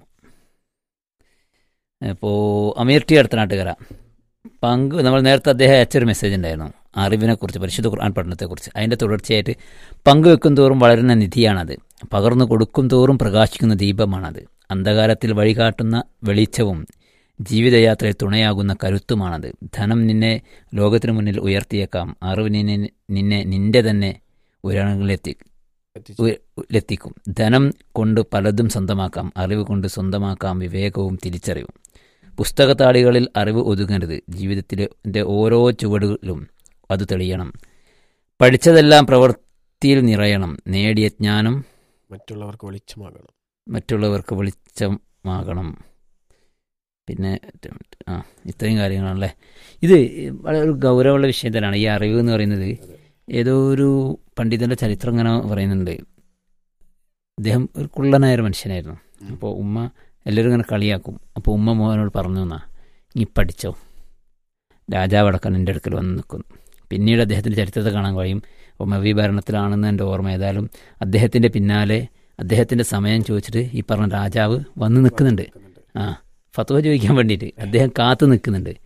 ഇപ്പോൾ അമീർ ടി അടുത്ത നാട്ടുകാര പങ്ക് നമ്മൾ നേരത്തെ അദ്ദേഹം അയച്ചൊരു മെസ്സേജ് ഉണ്ടായിരുന്നു അറിവിനെക്കുറിച്ച് പരിശുദ്ധ ഖുർആൻ പഠനത്തെക്കുറിച്ച് അതിൻ്റെ തുടർച്ചയായിട്ട് പങ്കുവെക്കും തോറും വളരുന്ന നിധിയാണത് പകർന്നു കൊടുക്കും തോറും പ്രകാശിക്കുന്ന ദീപമാണത് അന്ധകാരത്തിൽ വഴികാട്ടുന്ന വെളിച്ചവും ജീവിതയാത്രയിൽ തുണയാകുന്ന കരുത്തുമാണത് ധനം നിന്നെ ലോകത്തിനു മുന്നിൽ ഉയർത്തിയേക്കാം അറിവ് നിന്നെ നിന്നെ നിന്റെ തന്നെ ഉയരങ്ങളിലെത്തി ലെത്തിക്കും ധനം കൊണ്ട് പലതും സ്വന്തമാക്കാം അറിവ് കൊണ്ട് സ്വന്തമാക്കാം വിവേകവും തിരിച്ചറിവും പുസ്തകത്താളികളിൽ അറിവ് ഒതുങ്ങരുത് ജീവിതത്തിലെ ഓരോ ചുവടുകളിലും അത് തെളിയണം പഠിച്ചതെല്ലാം പ്രവൃത്തിയിൽ നിറയണം നേടിയ ജ്ഞാനം
മറ്റുള്ളവർക്ക് വെളിച്ചമാകണം
മറ്റുള്ളവർക്ക് വെളിച്ചമാകണം പിന്നെ ആ ഇത്രയും കാര്യങ്ങളാണല്ലേ ഇത് വളരെ ഒരു ഗൗരവമുള്ള വിഷയം തന്നെയാണ് ഈ അറിവ് എന്ന് പറയുന്നത് ഏതോ ഒരു പണ്ഡിതന്റെ ചരിത്രം ഇങ്ങനെ പറയുന്നുണ്ട് അദ്ദേഹം ഒരു കുള്ളനായ ഒരു മനുഷ്യനായിരുന്നു അപ്പോൾ ഉമ്മ എല്ലാവരും ഇങ്ങനെ കളിയാക്കും അപ്പോൾ ഉമ്മ മോനോട് പറഞ്ഞു എന്നാ നീ പഠിച്ചോ രാജാവടക്കം എൻ്റെ അടുക്കൽ വന്ന് നിൽക്കുന്നു പിന്നീട് അദ്ദേഹത്തിൻ്റെ ചരിത്രത്തെ കാണാൻ കഴിയും ഉമ്മവി ഭരണത്തിലാണെന്ന് എൻ്റെ ഓർമ്മ ഏതായാലും അദ്ദേഹത്തിൻ്റെ പിന്നാലെ അദ്ദേഹത്തിൻ്റെ സമയം ചോദിച്ചിട്ട് ഈ പറഞ്ഞ രാജാവ് വന്ന് നിൽക്കുന്നുണ്ട് ആ ഫത്വ ചോദിക്കാൻ വേണ്ടിയിട്ട് അദ്ദേഹം കാത്തു നിൽക്കുന്നുണ്ട്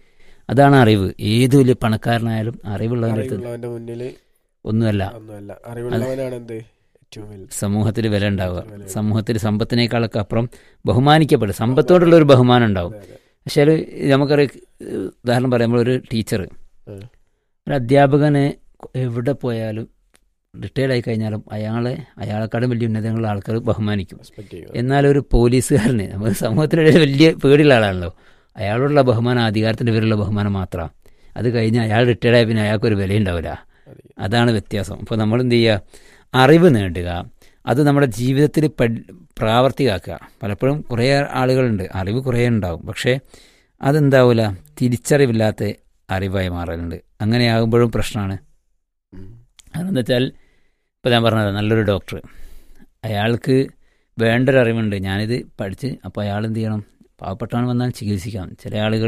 അതാണ് അറിവ് ഏത് വലിയ പണക്കാരനായാലും അറിവുള്ളവൻ്റെ അടുത്ത്
അറിവുള്ളവന്റെ മുന്നിൽ
ഒന്നുമല്ല
ഒന്നുമല്ല അറിവുള്ളവനാണ് എന്ത് ഏറ്റവും വലുത്
സമൂഹത്തിൽ വില ഉണ്ടാവുക സമൂഹത്തിൽ സമ്പത്തിനേക്കാളൊക്കെ അപ്പുറം ബഹുമാനിക്കപ്പെടും സമ്പത്തോടുള്ള ഒരു ബഹുമാനം ഉണ്ടാവും
അതെ, അതെ.
പക്ഷേ ഒരു നമുക്കറിയാം ഉദാഹരണം പറയുമ്പോൾ ഒരു ടീച്ചർ
ഉം.
ഒരു അധ്യാപകനെ എവിടെ പോയാലും റിട്ടയർഡ് ആയി കഴിഞ്ഞാലും അയാളെ അയാളെക്കാളും വലിയ ഉന്നതങ്ങളുള്ള ആൾക്കാർ ബഹുമാനിക്കും
റെസ്പെക്ട് ചെയ്യുക
എന്നാൽ ഒരു പോലീസുകാരന് നമ്മൾ സമൂഹത്തിനിടയിൽ വലിയ പേടിയുള്ള ആളാണല്ലോ അയാളോടുള്ള ബഹുമാനം അധികാരത്തിൻ്റെ പേരുള്ള ബഹുമാനം മാത്രമാണ് അത് കഴിഞ്ഞ് അയാൾ റിട്ടയർഡ് ആയ പിന്നെ അയാൾക്കൊരു വിലയുണ്ടാവില്ല
അതെ.
അതാണ് വ്യത്യാസം അപ്പോൾ നമ്മൾ എന്ത് ചെയ്യുക അറിവ് നേടുക അത് നമ്മുടെ ജീവിതത്തിൽ പഠി പ്രാവർത്തികമാക്കുക പലപ്പോഴും കുറേ ആളുകളുണ്ട് അറിവ് കുറേ ഉണ്ടാവും പക്ഷേ അതെന്താവില്ല തിരിച്ചറിവില്ലാത്ത അറിവായി മാറലുണ്ട് അങ്ങനെയാകുമ്പോഴും പ്രശ്നമാണ്
ഉം.
അതെന്താ വെച്ചാൽ ഇപ്പോൾ ഞാൻ പറഞ്ഞത് നല്ലൊരു ഡോക്ടർ അയാൾക്ക് വേണ്ടൊരു അറിവുണ്ട് ഞാനിത് പഠിച്ച് അപ്പോൾ അയാൾ എന്ത് ചെയ്യണം പാവപ്പെട്ടവൻ വന്നാൽ ചികിത്സിക്കാം ചില ആളുകൾ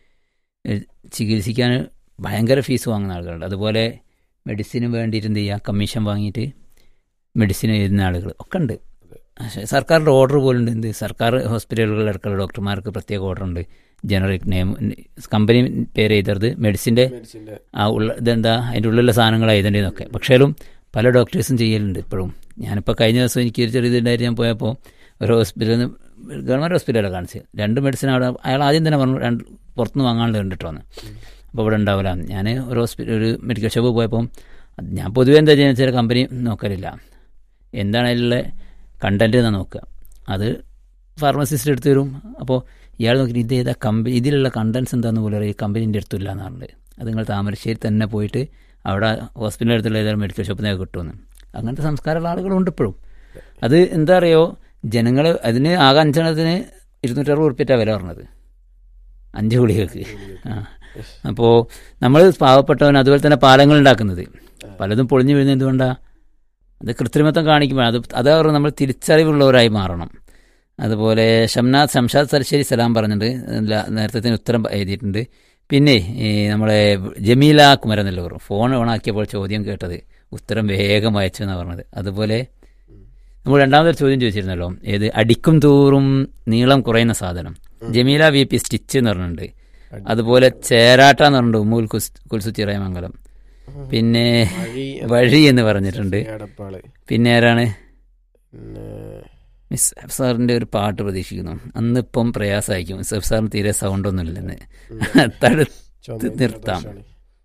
ചികിത്സിക്കാൻ ഭയങ്കര ഫീസ് വാങ്ങുന്ന ആളുകളുണ്ട് അതുപോലെ മെഡിസിന് വേണ്ടിയിട്ട് എന്ത് ചെയ്യുക കമ്മീഷൻ വാങ്ങിയിട്ട് മെഡിസിൻ എഴുതുന്ന ആളുകൾ ഒക്കെ ഉണ്ട് പക്ഷേ സർക്കാരിൻ്റെ ഓർഡർ പോലുണ്ട് എന്ത് സർക്കാർ ഹോസ്പിറ്റലുകളിലടക്കമുള്ള ഡോക്ടർമാർക്ക് പ്രത്യേക ഓർഡർ ഉണ്ട് ജനറിക് നെയിം കമ്പനി പേര് എഴുതരുത് മെഡിസിൻ്റെ
മെഡിസിന്റെ
ആ ഉള്ള ഇതെന്താ അതിൻ്റെ ഉള്ളിലുള്ള സാധനങ്ങൾ എഴുതേണ്ടതെന്നൊക്കെ പക്ഷേലും പല ഡോക്ടേഴ്സും ചെയ്യലുണ്ട് ഇപ്പോഴും ഞാനിപ്പോൾ കഴിഞ്ഞ ദിവസം എനിക്ക് ഒരു ചെറിയ ഇതുണ്ടായിട്ട് ഞാൻ പോയപ്പോൾ ഒരു ഹോസ്പിറ്റലിൽ നിന്ന് ഗവൺമെൻറ് ഹോസ്പിറ്റലാണ് കാണിച്ചത് രണ്ട് മെഡിസിൻ അവിടെ അയാൾ ആദ്യം തന്നെ പറഞ്ഞു രണ്ട് പുറത്തുനിന്ന് വാങ്ങാനുള്ള കണ്ടിട്ടോന്ന് അപ്പോൾ ഇവിടെ ഉണ്ടാവില്ല ഞാൻ ഒരു ഹോസ്പിറ്റൽ ഒരു മെഡിക്കൽ ഷോപ്പ് പോയപ്പോൾ അത് ഞാൻ പൊതുവേ എന്താ ചെയ്യുന്നത് വെച്ചാൽ കമ്പനി നോക്കലില്ല എന്താണ് അതിലുള്ള കണ്ടൻറ്റ് എന്നാണ് നോക്കുക അത് ഫാർമസിസ്റ്റ് എടുത്ത് തരും അപ്പോൾ ഇയാൾ നോക്കി ഇത് ഏതാ കമ്പനി ഇതിലുള്ള കണ്ടൻസ് എന്താണെന്ന് പോലും അറിയാം ഈ കമ്പനീൻ്റെ അടുത്തില്ല എന്ന് പറഞ്ഞിട്ട് അത് നിങ്ങൾ താമരശ്ശേരി തന്നെ പോയിട്ട് അവിടെ ഹോസ്പിറ്റലിൻ്റെ അടുത്തുള്ള ഏതായാലും മെഡിക്കൽ ഷോപ്പിൽ നിന്നൊക്കെ കിട്ടുമെന്ന് അങ്ങനത്തെ സംസ്കാരമുള്ള ആളുകളുണ്ട് ഇപ്പോഴും അത് എന്താ അറിയോ ജനങ്ങൾ അതിന് ആകെ അഞ്ചെണ്ണത്തിന് ഇരുന്നൂറ്ററുപത് ഉറുപ്പിറ്റാണ് വില പറഞ്ഞത് അഞ്ച് ഗുളികൾക്ക് ആ അപ്പോൾ നമ്മൾ പാവപ്പെട്ടവൻ അതുപോലെ തന്നെ പാലങ്ങൾ ഉണ്ടാക്കുന്നത് പലതും പൊളിഞ്ഞു വീഴുന്നത് എന്തുകൊണ്ടാണ് അത് കൃത്രിമത്വം കാണിക്കുമ്പോൾ അത് അതാ പറഞ്ഞത് നമ്മൾ തിരിച്ചറിവുള്ളവരായി മാറണം അതുപോലെ ഷംനാഥ് ഷംഷാദ് സരശ്ശേരി സലാം പറഞ്ഞിട്ടുണ്ട് ല- നേരത്തെ ഉത്തരം എഴുതിയിട്ടുണ്ട് പിന്നെ ഈ നമ്മളെ ജമീല കുമരനെല്ലൂർ ഫോൺ ഓണാക്കിയപ്പോൾ ചോദ്യം കേട്ടത് ഉത്തരം വേഗം അയച്ചു എന്നാണ് പറഞ്ഞത് അതുപോലെ നമ്മൾ രണ്ടാമതൊരു ചോദ്യം ചോദിച്ചിരുന്നല്ലോ ഏത് അടിക്കും തോറും നീളം കുറയുന്ന സാധനം ജമീല വി പി സ്റ്റിച്ച് എന്ന് പറഞ്ഞിട്ടുണ്ട് അതുപോലെ ചേരാട്ട എന്ന് പറഞ്ഞിട്ടുണ്ട് ഉമ്മൂൽ കുസ് കുൽസു ചിറയമംഗലം പിന്നെ
വഴി
വഴി എന്ന് പറഞ്ഞിട്ടുണ്ട്
എടപ്പാള്
പിന്നെ ആരാണ്
പിന്നെ
മിസ് എഫ് സാറിന്റെ ഒരു പാട്ട് പ്രതീക്ഷിക്കുന്നു അന്നിപ്പം പ്രയാസമായിരിക്കും മിസ് എഫ് സാറിന് തീരെ സൗണ്ട് ഒന്നുമില്ലെന്ന് തടു
ചുമയും
നിർത്താം.
ജലദോഷമാണ്.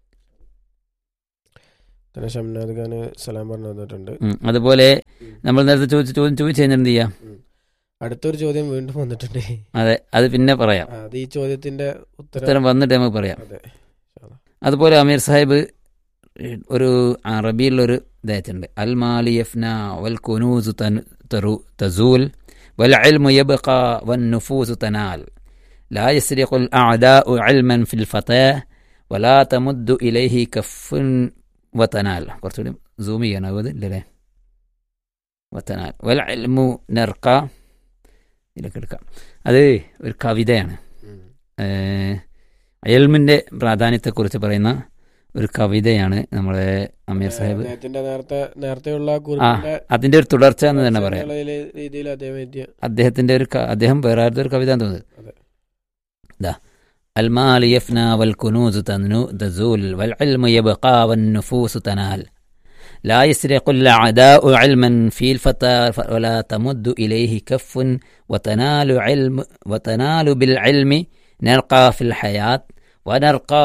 പിന്നെ ഷംനാദ് ഖാന് സലാം പറഞ്ഞു തന്നിട്ടുണ്ട്
ഉം. അതുപോലെ നമ്മൾ നേരത്തെ ചോദിച്ച ചോദ്യം ചോദിച്ചു കഴിഞ്ഞാൽ എന്ത് ചെയ്യാം
അടുത്തൊരു ചോദ്യം വീണ്ടും വന്നിട്ടുണ്ട്
അതെ അത് പിന്നെ പറയാം
ആ, അത് ഈ ചോദ്യത്തിന്റെ ഉത്തരം
ഉത്തരം വന്നിട്ട് നമുക്ക് പറയാം
അതെ
അതുപോലെ അമീർ സാഹിബ് ഒരു അറബിയിലുള്ളൊരു ഇതായിട്ടുണ്ട് അൽ മാലി യഫ്ന വൽ കുനൂസ് തൻ- തറു തസൂൽ വൽ ഇൽമു യബ്ഖ വൻ നുഫൂസ് തനാൽ لا يسرق الأعداء علما في الفتاة ولا تمد إليه كف وتنال കുറച്ചുകൂടി സൂം ചെയ്യണം അത് ഇല്ലല്ലേ വത്തനാൽ വൽ ഇൽമു നർക്ക ഇതിലൊക്കെ എടുക്കാം അത് ഒരു കവിതയാണ്
ഉം.
അയൽമിൻ്റെ പ്രാധാന്യത്തെക്കുറിച്ച് പറയുന്ന ഒരു കവിതയാണ് നമ്മളെ അമീർ സാഹിബ്
അദ്ദേഹത്തിന്റെ നേരത്തെ നേരത്തെയുള്ള
ആ
കുറിപ്പിന്റെ
അതിന്റെ ഒരു തുടർച്ച എന്ന് തന്നെ പറയാം
എന്നുള്ള രീതിയിൽ അദ്ദേഹം എത്തിയ
അദ്ദേഹത്തിന്റെ ഒരു ക- അദ്ദേഹം വേറെ ആരുടെ ഒരു കവിത തോന്നുന്നത്
അതെ.
ഇതാ المال يفنى والكنوز تنو تزول والعلم يبقى والنفوس تنال لا يسرق الأعداء علما في الفتى ولا تمد إليه كف وتنال علم وتنال بالعلم نرقى في الحياة ونرقى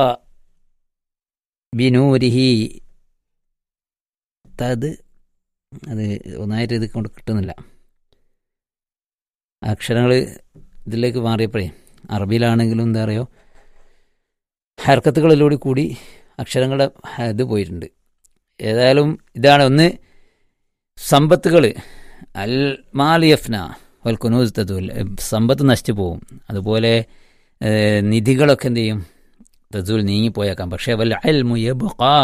بنوره തത് അത് ഒന്നായിട്ട് ഇത് കൊണ്ട് കിട്ടുന്നില്ല അക്ഷരങ്ങൾ ഇതിലേക്ക് മാറിയപ്പോഴേ അറബിയിലാണെങ്കിലും എന്താ പറയുക ഹർക്കത്തുകളിലൂടെ കൂടി അക്ഷരങ്ങളുടെ ഹ- ഇത് പോയിട്ടുണ്ട് ഏതായാലും ഇതാണ് ഒന്ന് സമ്പത്തുകൾ അൽ മാലിയഫ്ന വൽ കുനൂസ് തതുൽ സമ്പത്ത് നശിച്ചു പോവും അതുപോലെ ഏഹ്, നിധികളൊക്കെ എന്ത് ചെയ്യും തസൂൽ നീങ്ങിപ്പോയേക്കാം പക്ഷേ വൽ അൽമു യബ്ഖാ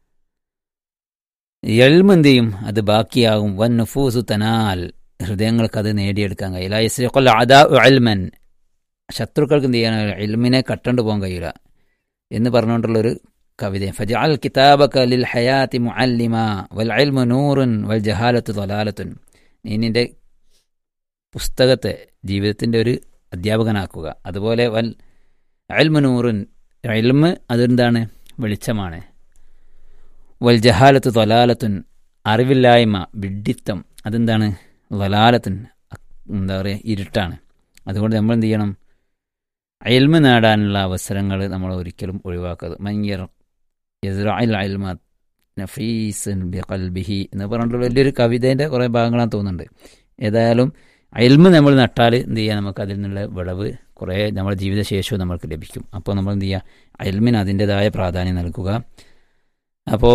എൽമ് എന്ത് ചെയ്യും അത് ബാക്കിയാകും വൻ നുഫൂസു തനാൽ ഹൃദയങ്ങൾക്ക് അത് നേടിയെടുക്കാൻ കഴിയില്ല യസ്രിഖുൽ അദാ അൽമൻ ശത്രുക്കൾക്ക് എന്ത് ചെയ്യാൻ ഇൽമിനെ കട്ടണ്ട് പോകാൻ കഴിയില്ല എന്ന് പറഞ്ഞുകൊണ്ടുള്ളൊരു കവിത ഫജഅൽ കിതാബക ലിൽ ഹയാതി മുഅല്ലിമ വൽ ഇൽമു നൂറുൻ വൽ ജഹാലത്തു ضلالത്തുൻ നീ നിന്റെ പുസ്തകത്തെ ജീവിതത്തിൻ്റെ ഒരു അധ്യാപകനാക്കുക അതുപോലെ വൽ ഇൽമു നൂറുൻ ഇൽമ് അതെന്താണ് വെളിച്ചമാണ് വൽ ജഹാലത്ത് തൊലാലത്തുൻ അറിവില്ലായ്മ വിഡ്ഢിത്തം അതെന്താണ് തൊലാലത്തുൻ എന്താ പറയുക ഇരുട്ടാണ് അതുകൊണ്ട് നമ്മൾ എന്ത് ചെയ്യണം അയൽമ നേടാനുള്ള അവസരങ്ങൾ നമ്മൾ ഒരിക്കലും ഒഴിവാക്കരുത് മഞ്ഞർ ഇസ്രായേൽ അയൽമ നഫീസൻ ബി ഖൽബിഹി എന്ന് പറഞ്ഞിട്ടുള്ള വലിയൊരു കവിതേൻ്റെ കുറേ ഭാഗങ്ങളാണ് തോന്നുന്നുണ്ട് ഏതായാലും അയൽമ നമ്മൾ നട്ടാൽ എന്ത് ചെയ്യുക നമുക്ക് അതിൽ നിന്നുള്ള വിളവ് കുറേ നമ്മുടെ ജീവിതശേഷവും നമ്മൾക്ക് ലഭിക്കും അപ്പോൾ നമ്മൾ എന്ത് ചെയ്യുക അയൽമിന് അതിൻ്റെതായ പ്രാധാന്യം നൽകുക അപ്പോൾ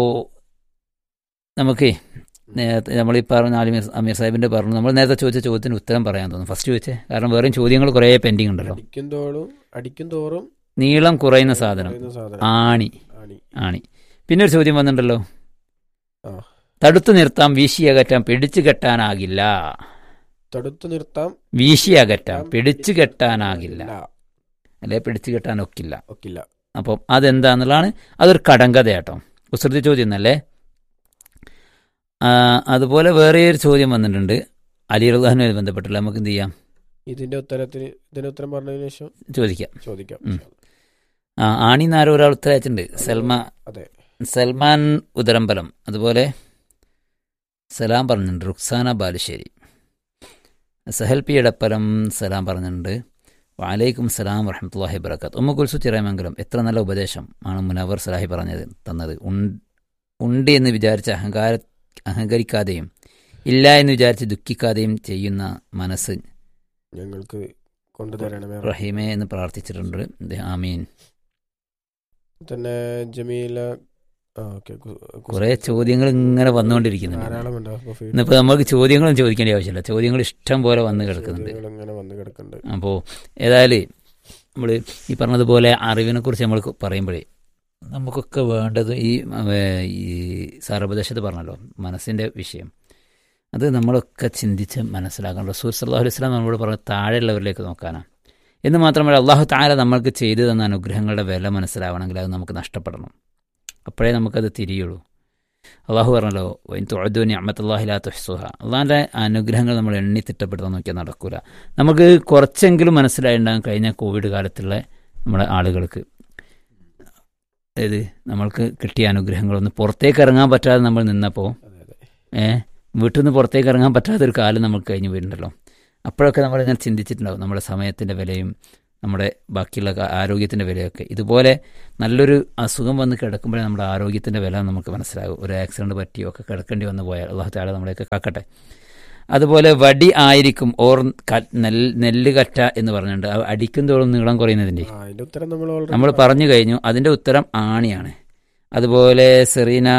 നമുക്ക് നേരത്തെ നമ്മൾ ഈ പറഞ്ഞ ആലിമീർ അമീർ സാഹിബിൻ്റെ പറഞ്ഞു നമ്മൾ നേരത്തെ ചോദിച്ച ചോദ്യത്തിന് ഉത്തരം പറയാൻ തോന്നുന്നു ഫസ്റ്റ് ചോദിച്ചേ കാരണം വേറെയും ചോദ്യങ്ങൾ കുറേ പെൻഡിങ് ഉണ്ടല്ലോ
അടിക്കും തോറും അടിക്കും തോറും
നീളം കുറയുന്ന സാധനം
പറയുന്ന സാധനം
ആണി
ആണി
ആണി പിന്നെ ഒരു ചോദ്യം വന്നിട്ടുണ്ടല്ലോ
ആ.
തടുത്തു നിർത്താം വീശി അകറ്റാം പിടിച്ചു കെട്ടാനാകില്ല
തടുത്തു നിർത്താം
വീശി അകറ്റാം പിടിച്ചു കെട്ടാനാകില്ല
ഇല്ല.
അല്ലെ പിടിച്ചു കെട്ടാനൊക്കില്ല
ഒക്കില്ല
അപ്പം അതെന്താന്നുള്ളതാണ് അതൊരു കടങ്കഥ കേട്ടോ കുസൃതി ചോദ്യം എന്നല്ലേ ആ, അതുപോലെ വേറെ ഒരു ചോദ്യം വന്നിട്ടുണ്ട് അലി റുദാനുമായി ബന്ധപ്പെട്ടുള്ള നമുക്ക് എന്ത് ചെയ്യാം
ഇതിന്റെ ഉത്തരത്തിന് ഇതിന്റെ ഉത്തരം പറഞ്ഞതിന് ശേഷം
ചോദിക്കാം
ചോദിക്കാം
ഉം. ആ ആണിന്നാരോ ഒരാൾ ഉത്തരം അയച്ചിട്ടുണ്ട് സൽമ
അതെ
സൽമാൻ ഉദരമ്പലം അതുപോലെ സലാം പറഞ്ഞിട്ടുണ്ട് റുക്സാന ബാലുശ്ശേരി സഹൽ പി എടപ്പലം സലാം പറഞ്ഞിട്ടുണ്ട് വാലൈക്കും സലാം വറഹമത്തല്ലാഹി വബർക്കാത്ത് ഉമ്മ കുൽസു ചിറയമംഗലം എത്ര നല്ല ഉപദേശം ആണ് മുനവർ സലാഹി പറഞ്ഞത് തന്നത് ഉൺ- ഉണ്ട് എന്ന് വിചാരിച്ച് അഹങ്കാര അഹങ്കരിക്കാതെയും ഇല്ല എന്ന് വിചാരിച്ച് ദുഃഖിക്കാതെയും ചെയ്യുന്ന മനസ്സ്
ഞങ്ങൾക്ക് കൊണ്ടുതരണമേ
റഹീമെ എന്ന് പ്രാർത്ഥിച്ചിട്ടുണ്ട് ഇത് ആമീൻ
തന്നെ ജമീല ആ ഓക്കെ
കുറേ ചോദ്യങ്ങൾ ഇങ്ങനെ വന്നുകൊണ്ടിരിക്കുന്നുണ്ട്
ധാരാളം ഉണ്ട് അപ്പൊ feed
ഇന്നിപ്പോൾ നമുക്ക് ചോദ്യങ്ങളും ചോദിക്കേണ്ട ആവശ്യമില്ല ചോദ്യങ്ങൾ ഇഷ്ടം പോലെ വന്ന് കിടക്കുന്നുണ്ട്
ചോദ്യങ്ങൾ ഇങ്ങനെ വന്ന് കിടക്കുന്നുണ്ട്
അപ്പോൾ ഏതായാലും നമ്മൾ ഈ പറഞ്ഞതുപോലെ അറിവിനെ കുറിച്ച് നമ്മൾ പറയുമ്പോഴേ നമുക്കൊക്കെ വേണ്ടത് ഈ ഏ, ഈ സാറുപദേശത്ത് പറഞ്ഞല്ലോ മനസ്സിൻ്റെ വിഷയം അത് നമ്മളൊക്കെ ചിന്തിച്ച് മനസ്സിലാക്കണം റസൂൽ സല്ലാഹു അലൈഹി സ്വലാം നമ്മളോട് പറഞ്ഞ താഴെയുള്ളവരിലേക്ക് നോക്കാനാണ് എന്ന് മാത്രമല്ല അള്ളാഹു താഴെ നമ്മൾക്ക് ചെയ്തു തന്ന അനുഗ്രഹങ്ങളുടെ വില മനസ്സിലാവണമെങ്കിൽ അത് നമുക്ക് നഷ്ടപ്പെടണം അപ്പോഴേ നമുക്കത് തിരിയുള്ളൂ അള്ളാഹു പറഞ്ഞല്ലോ വൈൻ തൊഴുദൂനി അമ്മത്തല്ലാഹിലാ തുഹ്സുഹ അള്ളാഹിൻ്റെ അനുഗ്രഹങ്ങൾ നമ്മൾ എണ്ണി തിട്ടപ്പെടുത്താൻ നോക്കിയാൽ നടക്കൂല നമുക്ക് കുറച്ചെങ്കിലും മനസ്സിലായിട്ടുണ്ടാകും കഴിഞ്ഞ കോവിഡ് കാലത്തുള്ള നമ്മുടെ ആളുകൾക്ക് അതായത് നമ്മൾക്ക് കിട്ടിയ അനുഗ്രഹങ്ങളൊന്ന് പുറത്തേക്ക് ഇറങ്ങാൻ പറ്റാതെ നമ്മൾ നിന്നപ്പോൾ
അതെ അതെ
ഏഹ് വീട്ടിൽ നിന്ന് പുറത്തേക്ക് ഇറങ്ങാൻ പറ്റാത്തൊരു കാലം നമുക്ക് കഴിഞ്ഞു പോയിട്ടുണ്ടല്ലോ അപ്പോഴൊക്കെ നമ്മളിങ്ങനെ ചിന്തിച്ചിട്ടുണ്ടാവും നമ്മുടെ സമയത്തിൻ്റെ വിലയും നമ്മുടെ ബാക്കിയുള്ള ക- ആരോഗ്യത്തിൻ്റെ വിലയൊക്കെ ഇതുപോലെ നല്ലൊരു അസുഖം വന്ന് കിടക്കുമ്പോഴേ നമ്മുടെ ആരോഗ്യത്തിൻ്റെ വില നമുക്ക് മനസ്സിലാകും ഒരു ആക്സിഡൻറ്റ് പറ്റിയോ ഒക്കെ കിടക്കേണ്ടി വന്നു പോയാൽ അള്ളാഹു താല നമ്മളെയൊക്കെ കാക്കട്ടെ അതുപോലെ വടി ആയിരിക്കും ഓർ ക- നെല്ല് നെല്ല് കറ്റ എന്ന് പറഞ്ഞിട്ടുണ്ട് അത് അടിക്കും തോറും നീളം കുറയുന്നതിൻ്റെ
ആ അതിന്റെ ഉത്തരം നമ്മൾ already
നമ്മൾ പറഞ്ഞു കഴിഞ്ഞു അതിൻ്റെ ഉത്തരം ആണിയാണ് അതുപോലെ സെറീന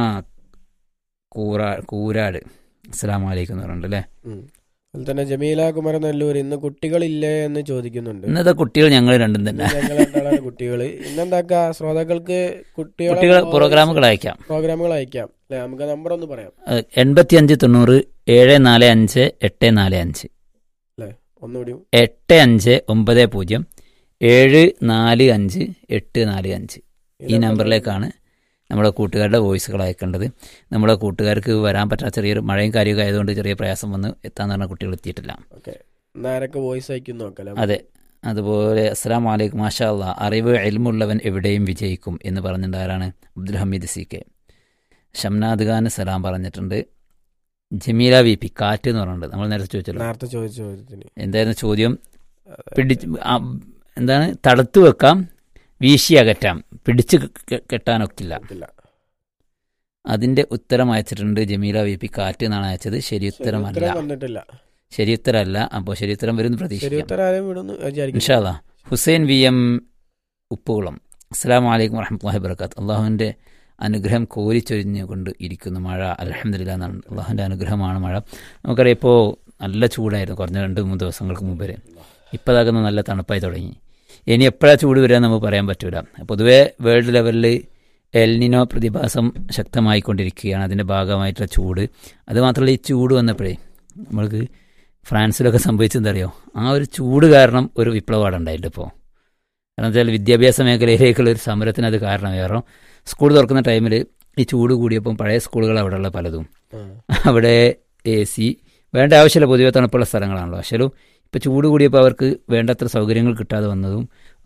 കൂറാ കൂരാട് അസ്സാം വലൈക്കും എന്ന് പറഞ്ഞിട്ടുണ്ട് അല്ലേ
ഉം. അതുപോലെ തന്നെ ജമീല കുമരൻ നെല്ലൂർ ഇന്ന് കുട്ടികളില്ലേ എന്ന് ചോദിക്കുന്നുണ്ട്
ഇന്നത്തെ കുട്ടികൾ ഞങ്ങൾ രണ്ടും തന്നെ
ഞങ്ങൾ രണ്ടാളാണ് കുട്ടികള് ഇന്നെന്താക്കാ ശ്രോതാക്കൾക്ക് കുട്ടികളെ
കുട്ടികൾ പ്രോഗ്രാമുകൾ അയക്കാം
പ്രോഗ്രാമുകൾ അയക്കാം അല്ലെ നമുക്ക് നമ്പർ ഒന്ന് പറയാം
എൺപത്തി അഞ്ച് തൊണ്ണൂറ് ഏഴ് നാല് അഞ്ച് എട്ട് നാല് അഞ്ച്
ഒന്നുകൂടി
എട്ട് അഞ്ച് ഒമ്പത് പൂജ്യം ഏഴ് നാല് അഞ്ച് എട്ട് നാല് അഞ്ച് ഈ നമ്പറിലേക്കാണ് നമ്മുടെ കൂട്ടുകാരുടെ വോയിസുകൾ അയക്കേണ്ടത് നമ്മുടെ കൂട്ടുകാർക്ക് വരാൻ പറ്റാത്ത ചെറിയൊരു മഴയും കാര്യമൊക്കെ ആയതുകൊണ്ട് ചെറിയ പ്രയാസം വന്ന് എത്താന്ന് പറഞ്ഞ കുട്ടികൾ എത്തിയിട്ടില്ല
ഓക്കെ ആരൊക്കെ വോയിസ് അയക്കും നോക്കാം
അതെ അതുപോലെ അസ്സാം വലൈക്കും മാഷാ അല്ലാ അറിവ് എൽമുള്ളവൻ എവിടെയും വിജയിക്കും എന്ന് പറഞ്ഞിട്ടുണ്ട് ആരാണ് അബ്ദുൽ ഹമീദ് സി കെ ഷംനാദ് ഖാൻ സലാം പറഞ്ഞിട്ടുണ്ട് ജമീല വി പി കാറ്റ് എന്ന് പറഞ്ഞിട്ടുണ്ട് നമ്മൾ നേരത്തെ ചോദിച്ചല്ലോ
നേരത്തെ ചോദിച്ച ചോദ്യത്തിന്
എന്തായിരുന്നു ചോദ്യം പിടിച്ച് ആ, എന്താണ് തടുത്തു വെക്കാം വീശി അകറ്റാം പിടിച്ച് കെ- കെട്ടാനൊക്കില്ല
ഇല്ല
അതിന്റെ ഉത്തരം അയച്ചിട്ടുണ്ട് ജമീല വി പി കാറ്റ് എന്നാണ് അയച്ചത് ശരി
ശരി
ഉത്തരമല്ല
ഉത്തരം വന്നിട്ടില്ല
ശരി ഉത്തരമല്ല അപ്പോൾ ശരി ഉത്തരം വരും എന്ന്
ശരി
പ്രതീക്ഷിക്കാം
ഉത്തരം ആരെയും വിടുന്നു വിചാരിക്കും
ഇൻഷാല്ല ഹുസൈൻ വി എം ഉപ്പുകുളം അസ്സാം വലൈക്കും വറഹമത്തല്ലാഹി വർക്കാത്ത് അള്ളാഹുവിൻ്റെ അനുഗ്രഹം കോരിച്ചൊരിഞ്ഞുകൊണ്ട് ഇരിക്കുന്നു മഴ അലഹമില്ല എന്നാണ് അള്ളാഹുവിൻ്റെ അനുഗ്രഹമാണ് മഴ നമുക്കറിയാം ഇപ്പോൾ നല്ല ചൂടായിരുന്നു കുറഞ്ഞ രണ്ട് മൂന്ന് ദിവസങ്ങൾക്ക് മുമ്പ് വരെ ഇപ്പോൾ അതാകുന്ന നല്ല തണുപ്പായി തുടങ്ങി ഇനി എപ്പോഴാണ് ചൂട് വരിക നമുക്ക് പറയാൻ പറ്റൂല പൊതുവേ വേൾഡ് ലെവലിൽ എൽനിനോ പ്രതിഭാസം ശക്തമായിക്കൊണ്ടിരിക്കുകയാണ് അതിൻ്റെ ഭാഗമായിട്ടുള്ള ചൂട് അതുമാത്രമല്ല ഈ ചൂട് വന്നപ്പോഴേ നമ്മൾക്ക് ഫ്രാൻസിലൊക്കെ സംഭവിച്ചെന്തറിയോ ആ ഒരു ചൂട് കാരണം ഒരു വിപ്ലവമാണ് ഉണ്ടായിട്ടുണ്ട് ഇപ്പോൾ കാരണം വെച്ചാൽ വിദ്യാഭ്യാസ മേഖലയിലേക്കുള്ള ഒരു സമരത്തിന് അത് കാരണം കാരണം സ്കൂൾ തുറക്കുന്ന ടൈമിൽ ഈ ചൂട് കൂടിയപ്പം പഴയ സ്കൂളുകൾ അവിടെയുള്ള പലതും
ആ.
അവിടെ എ സി വേണ്ട ആവശ്യമില്ല പൊതുവെ തണുപ്പുള്ള സ്ഥലങ്ങളാണല്ലോ പക്ഷേ ഇപ്പോൾ ചൂട് കൂടിയപ്പോൾ അവർക്ക് വേണ്ടത്ര സൗകര്യങ്ങൾ കിട്ടാതെ വന്നതും